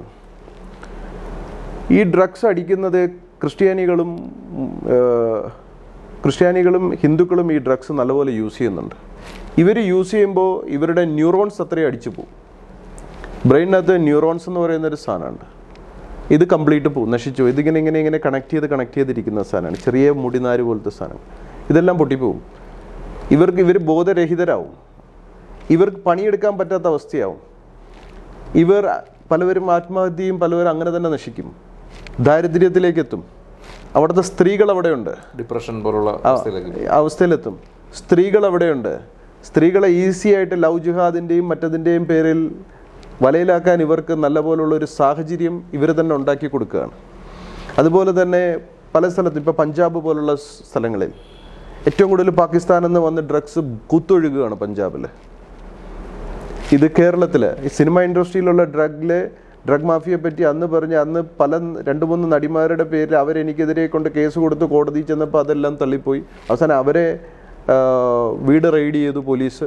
ഈ ഡ്രഗ്സ് അടിക്കുന്നത് ക്രിസ്ത്യാനികളും ഉം, ഏഹ്, ക്രിസ്ത്യാനികളും ഹിന്ദുക്കളും ഈ ഡ്രഗ്സ് നല്ലപോലെ യൂസ് ചെയ്യുന്നുണ്ട് ഇവർ യൂസ് ചെയ്യുമ്പോൾ ഇവരുടെ ന്യൂറോൺസ് അത്രയും അടിച്ചു പോകും ബ്രെയിനകത്ത് ന്യൂറോൺസ് എന്ന് പറയുന്ന ഒരു സാധനമുണ്ട് ഇത് കംപ്ലീറ്റ് പോകും നശിച്ചു പോകും. ഇതിങ്ങനെ ഇങ്ങനെ ഇങ്ങനെ കണക്ട് ചെയ്ത് കണക്ട് ചെയ്തിരിക്കുന്ന സാധനമാണ് ചെറിയ മുടിനാര് പോലത്തെ സാധനം ഇതെല്ലാം പൊട്ടിപ്പോവും ഇവർക്ക് ഇവർ ബോധരഹിതരാവും ഇവർക്ക് പണിയെടുക്കാൻ പറ്റാത്ത അവസ്ഥയാവും ഇവർ പലവരും ആത്മഹത്യയും പലവരും അങ്ങനെ തന്നെ നശിക്കും ദാരിദ്ര്യത്തിലേക്ക് എത്തും അവിടുത്തെ സ്ത്രീകൾ അവിടെയുണ്ട് ഡിപ്രഷൻ പോലുള്ള അവസ്ഥയിലേക്ക് അവസ്ഥയിലെത്തും സ്ത്രീകൾ അവിടെയുണ്ട് സ്ത്രീകളെ ഈസി ആയിട്ട് ലവ് ജിഹാദിൻ്റെയും മറ്റതിൻ്റെയും പേരിൽ വലയിലാക്കാൻ ഇവർക്ക് നല്ല പോലുള്ള ഒരു സാഹചര്യം ഇവർ തന്നെ ഉണ്ടാക്കി കൊടുക്കുകയാണ് അതുപോലെ തന്നെ പല സ്ഥലത്തും ഇപ്പോൾ പഞ്ചാബ് പോലുള്ള സ് സ്ഥലങ്ങളിൽ ഏറ്റവും കൂടുതൽ പാകിസ്ഥാനിൽ നിന്ന് വന്ന് ഡ്രഗ്സ് കുത്തൊഴുകുകയാണ് പഞ്ചാബിൽ ഇത് കേരളത്തിൽ ഈ സിനിമ ഇൻഡസ്ട്രിയിലുള്ള ഡ്രഗിലെ ഡ്രഗ് മാഫിയെ പറ്റി അന്ന് പറഞ്ഞ് അന്ന് പല രണ്ട് മൂന്ന് നടിമാരുടെ പേരിൽ അവരെനിക്കെതിരെ കൊണ്ട് കേസ് കൊടുത്ത് കോടതി ചെന്നപ്പോൾ അതെല്ലാം തള്ളിപ്പോയി അവസാനം അവരെ ആ, വീട് റെയ്ഡ് ചെയ്തു പോലീസ്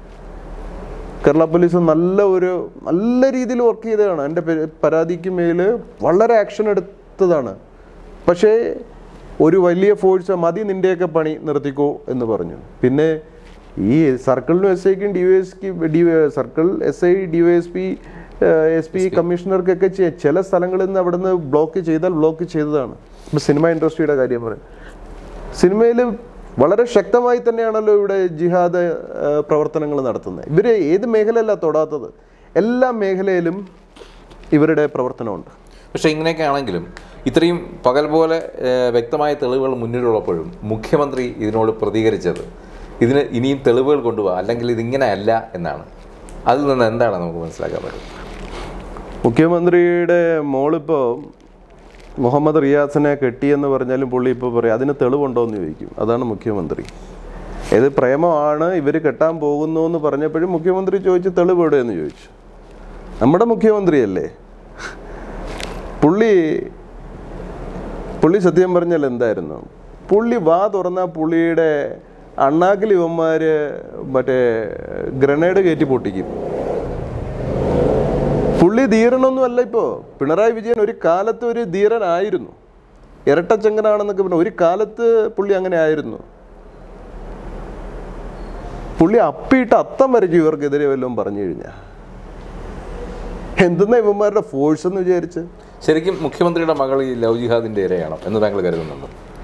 കേരള പോലീസ് നല്ല ഒരു നല്ല രീതിയിൽ വർക്ക് ചെയ്തതാണ് എൻ്റെ പെ- പരാതിക്ക് മേൽ വളരെ ആക്ഷൻ എടുത്തതാണ് പക്ഷേ ഒരു വലിയ ഫോഴ്സ് മതി നിൻ്റെയൊക്കെ പണി നിർത്തിക്കോ എന്ന് പറഞ്ഞു പിന്നെ ഈ സർക്കിളിനും എസ് ഐക്കും D S D circle S I D S P S P കമ്മീഷണർക്കൊക്കെ ചെ- ചില സ്ഥലങ്ങളിൽ നിന്ന് അവിടുന്ന് ബ്ലോക്ക് ചെയ്താൽ ബ്ലോക്ക് ചെയ്തതാണ് ഇപ്പം സിനിമ ഇൻഡസ്ട്രിയുടെ കാര്യം പറയാം സിനിമയിൽ വളരെ ശക്തമായി തന്നെയാണല്ലോ ഇവിടെ ജിഹാദ് പ്രവർത്തനങ്ങൾ നടത്തുന്നത് ഇവർ ഏത് മേഖലയല്ല തൊടാത്തത് എല്ലാ മേഖലയിലും ഇവരുടെ പ്രവർത്തനമുണ്ട് പക്ഷേ ഇങ്ങനെയൊക്കെ ആണെങ്കിലും ഇത്രയും പകൽ പോലെ ഏഹ്, വ്യക്തമായ തെളിവുകൾ മുന്നിലുള്ളപ്പോഴും മുഖ്യമന്ത്രി ഇതിനോട് പ്രതികരിച്ചത് ഇതിന് ഇനിയും തെളിവുകൾ കൊണ്ടുപോകാം അല്ലെങ്കിൽ ഇതിങ്ങനെയല്ല എന്നാണ് അതിൽ നിന്ന് എന്താണ് നമുക്ക് മനസ്സിലാക്കാൻ പറ്റും മുഖ്യമന്ത്രിയുടെ മോളിപ്പോൾ മുഹമ്മദ് റിയാസിനെ കെട്ടിയെന്ന് പറഞ്ഞാലും പുള്ളി ഇപ്പോൾ പറയും അതിന് തെളിവുണ്ടോ എന്ന് ചോദിക്കും അതാണ് മുഖ്യമന്ത്രി ഏത് പ്രേമമാണ് ഇവർ കെട്ടാൻ പോകുന്നു എന്ന് പറഞ്ഞപ്പോഴും മുഖ്യമന്ത്രി ചോദിച്ചു തെളിവ് എവിടെയെന്ന് ചോദിച്ചു നമ്മുടെ മുഖ്യമന്ത്രിയല്ലേ പുള്ളി പുള്ളി സത്യം പറഞ്ഞാൽ എന്തായിരുന്നു പുള്ളി വാ തുറന്ന പുള്ളിയുടെ അണ്ണാക്കിൽ ഇവന്മാർ മറ്റേ ഗ്രനേഡ് കയറ്റി പൊട്ടിക്കും പുള്ളി ധീരനൊന്നും അല്ല ഇപ്പോൾ പിണറായി വിജയൻ ഒരു കാലത്ത് ഒരു ധീരനായിരുന്നു ഇരട്ടച്ചങ്കനാണെന്നൊക്കെ പറഞ്ഞു ഒരു കാലത്ത് പുള്ളി അങ്ങനെ ആയിരുന്നു പുള്ളി അപ്പിയിട്ട് അത്തം വരയ്ക്കും ഇവർക്കെതിരെ വല്ലതും പറഞ്ഞു കഴിഞ്ഞാൽ എന്തെന്നാ ഇവന്മാരുടെ ഫോഴ്സ് എന്ന് വിചാരിച്ച് ശരിക്കും മുഖ്യമന്ത്രിയുടെ മകൾ ഈ ലവ് ജിഹാദിന്റെ ഇരയാണോ എന്ന് താങ്കൾ കരുതുന്നുണ്ടോ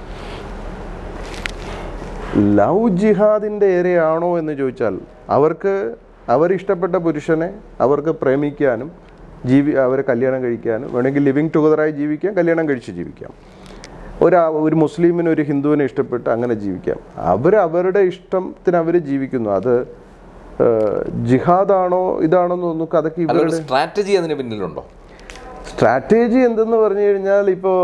ലവ് ജിഹാദിൻ്റെ ഏരിയയാണോ എന്ന് ചോദിച്ചാൽ അവർക്ക് അവരിഷ്ടപ്പെട്ട പുരുഷനെ അവർക്ക് പ്രേമിക്കാനും ജീവി അവരെ കല്യാണം കഴിക്കാനും വേണമെങ്കിൽ ലിവിങ് ടുഗദറായി ജീവിക്കാം കല്യാണം കഴിച്ച് ജീവിക്കാം ഒരു ഒരു മുസ്ലിമിന് ഒരു ഹിന്ദുവിനെ ഇഷ്ടപ്പെട്ട് അങ്ങനെ ജീവിക്കാം അവർ അവരുടെ ഇഷ്ടത്തിന് അവർ ജീവിക്കുന്നു അത് ഏഹ്, ജിഹാദാണോ ഇതാണോ എന്ന് തോന്നുന്നു അതൊക്കെ അല്ല ഇവരുടെ ഒരു സ്ട്രാറ്റജി അതിന് പിന്നിലുണ്ടോ സ്ട്രാറ്റജി എന്തെന്ന് പറഞ്ഞു കഴിഞ്ഞാൽ ഇപ്പോൾ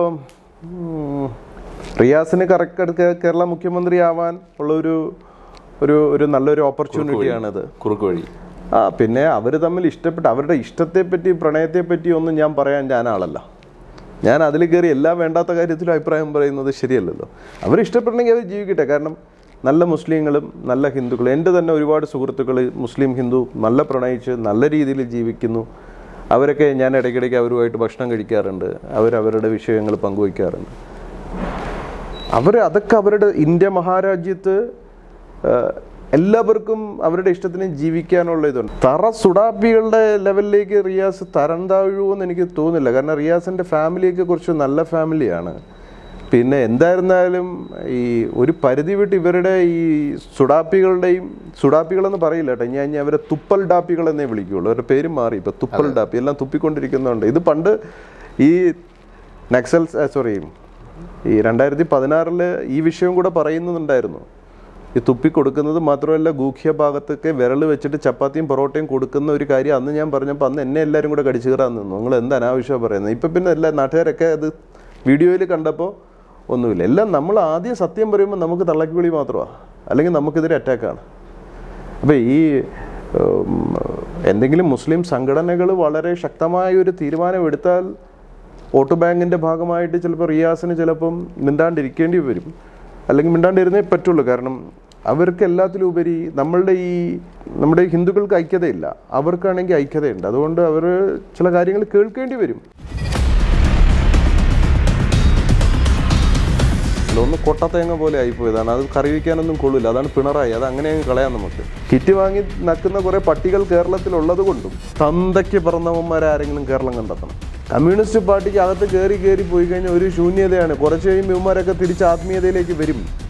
റിയാസിന് കറക്റ്റ് കേരള മുഖ്യമന്ത്രി ആവാൻ ഉള്ള ഒരു ഒരു ഒരു നല്ലൊരു ഓപ്പർച്യൂണിറ്റിയാണിത് കുറുക്ക് വഴി ആ പിന്നെ അവർ തമ്മിൽ ഇഷ്ടപ്പെട്ട അവരുടെ ഇഷ്ടത്തെപ്പറ്റി പ്രണയത്തെപ്പറ്റി ഒന്നും ഞാൻ പറയാൻ ഞാൻ ആളല്ല ഞാൻ അതിൽ കയറി എല്ലാ വേണ്ടാത്ത കാര്യത്തിലും അഭിപ്രായം പറയുന്നത് ശരിയല്ലല്ലോ അവർ ഇഷ്ടപ്പെടണമെങ്കിൽ അവർ ജീവിക്കട്ടെ കാരണം നല്ല മുസ്ലിങ്ങളും നല്ല ഹിന്ദുക്കളും എൻ്റെ തന്നെ ഒരുപാട് സുഹൃത്തുക്കൾ മുസ്ലിം ഹിന്ദു നല്ല പ്രണയിച്ച് നല്ല രീതിയിൽ ജീവിക്കുന്നു അവരൊക്കെ ഞാൻ ഇടയ്ക്കിടയ്ക്ക് അവരുമായിട്ട് ഭക്ഷണം കഴിക്കാറുണ്ട് അവരവരുടെ വിഷയങ്ങൾ പങ്കുവയ്ക്കാറുണ്ട് അവർ അതൊക്കെ അവരുടെ ഇന്ത്യ മഹാരാജ്യത്ത് ആ, എല്ലാവർക്കും അവരുടെ ഇഷ്ടത്തിന് ജീവിക്കാനുള്ള ഇതുണ്ട് തറ സുഡാപ്പികളുടെ ലെവലിലേക്ക് റിയാസ് തരം താഴുമെന്ന് എനിക്ക് തോന്നുന്നില്ല കാരണം റിയാസിൻ്റെ ഫാമിലിയൊക്കെ കുറച്ച് നല്ല ഫാമിലിയാണ് പിന്നെ എന്തായിരുന്നാലും ഈ ഒരു പരിധി വിട്ട് ഇവരുടെ ഈ സുഡാപ്പികളുടെയും സുഡാപ്പികളെന്ന് പറയില്ല കേട്ടോ ഞാൻ ഞാൻ അവരെ തുപ്പൽ ഡാപ്പികൾ എന്നേ വിളിക്കുകയുള്ളൂ അവരുടെ പേര് മാറി ഇപ്പം തുപ്പൽ ഡാപ്പി എല്ലാം തുപ്പിക്കൊണ്ടിരിക്കുന്നുണ്ട് ഇത് പണ്ട് ഈ നക്സൽ സോറി ഈ രണ്ടായിരത്തി പതിനാറില് ഈ വിഷയം കൂടെ പറയുന്നുണ്ടായിരുന്നു ഈ തുപ്പി കൊടുക്കുന്നത് മാത്രമല്ല ഗൂഖ്യ ഭാഗത്തൊക്കെ വിരൽ വെച്ചിട്ട് ചപ്പാത്തിയും പൊറോട്ടയും കൊടുക്കുന്ന ഒരു കാര്യം അന്ന് ഞാൻ പറഞ്ഞപ്പോൾ അന്ന് എന്നെ എല്ലാവരും കൂടെ കടിച്ചു കയറാൻ നിന്നു നിങ്ങൾ എന്ത് അനാവശ്യമാണ് പറയുന്നത് ഇപ്പം പിന്നെ എല്ലാ നാട്ടുകാരൊക്കെ അത് വീഡിയോയിൽ കണ്ടപ്പോൾ ഒന്നുമില്ല എല്ലാം നമ്മൾ ആദ്യം സത്യം പറയുമ്പോൾ നമുക്ക് തള്ളക്കി വിളി മാത്രമാണ് അല്ലെങ്കിൽ നമുക്കെതിരെ അറ്റാക്കാണ് അപ്പോൾ ഈ ഉം, എന്തെങ്കിലും മുസ്ലിം സംഘടനകൾ വളരെ ശക്തമായ ഒരു തീരുമാനം എടുത്താൽ വോട്ട് ബാങ്കിൻ്റെ ഭാഗമായിട്ട് ചിലപ്പോൾ റിയാസിന് ചിലപ്പം മിണ്ടാണ്ടിരിക്കേണ്ടി വരും അല്ലെങ്കിൽ മിണ്ടാണ്ടിരുന്നേ പറ്റുള്ളൂ കാരണം അവർക്ക് എല്ലാത്തിലും ഉപരി നമ്മളുടെ ഈ നമ്മുടെ ഈ ഹിന്ദുക്കൾക്ക് ഐക്യതയില്ല അവർക്കാണെങ്കിൽ ഐക്യതയുണ്ട് അതുകൊണ്ട് അവർ ചില കാര്യങ്ങൾ കേൾക്കേണ്ടി വരും അല്ല, ഒന്ന് കൊട്ടത്തേങ്ങ പോലെ ആയിപ്പോയതാണ് അത് കറി വയ്ക്കാനൊന്നും കൊള്ളില്ല അതാണ് പിണറായി അത് അങ്ങനെ അങ്ങ് കളയാം നമുക്ക് കിറ്റ് വാങ്ങി നക്കുന്ന കുറെ പട്ടികൾ കേരളത്തിലുള്ളത് കൊണ്ടും തന്തയ്ക്ക് പിറന്നവന്മാരെ ആരെങ്കിലും കേരളം കണ്ടെത്തണം കമ്മ്യൂണിസ്റ്റ് പാർട്ടിക്ക് അകത്ത് കയറി കയറി പോയി കഴിഞ്ഞാൽ ഒരു ശൂന്യതയാണ് കുറച്ച് കഴിയുമ്പോൾ ഇവന്മാരൊക്കെ തിരിച്ച് ആത്മീയതയിലേക്ക് വരും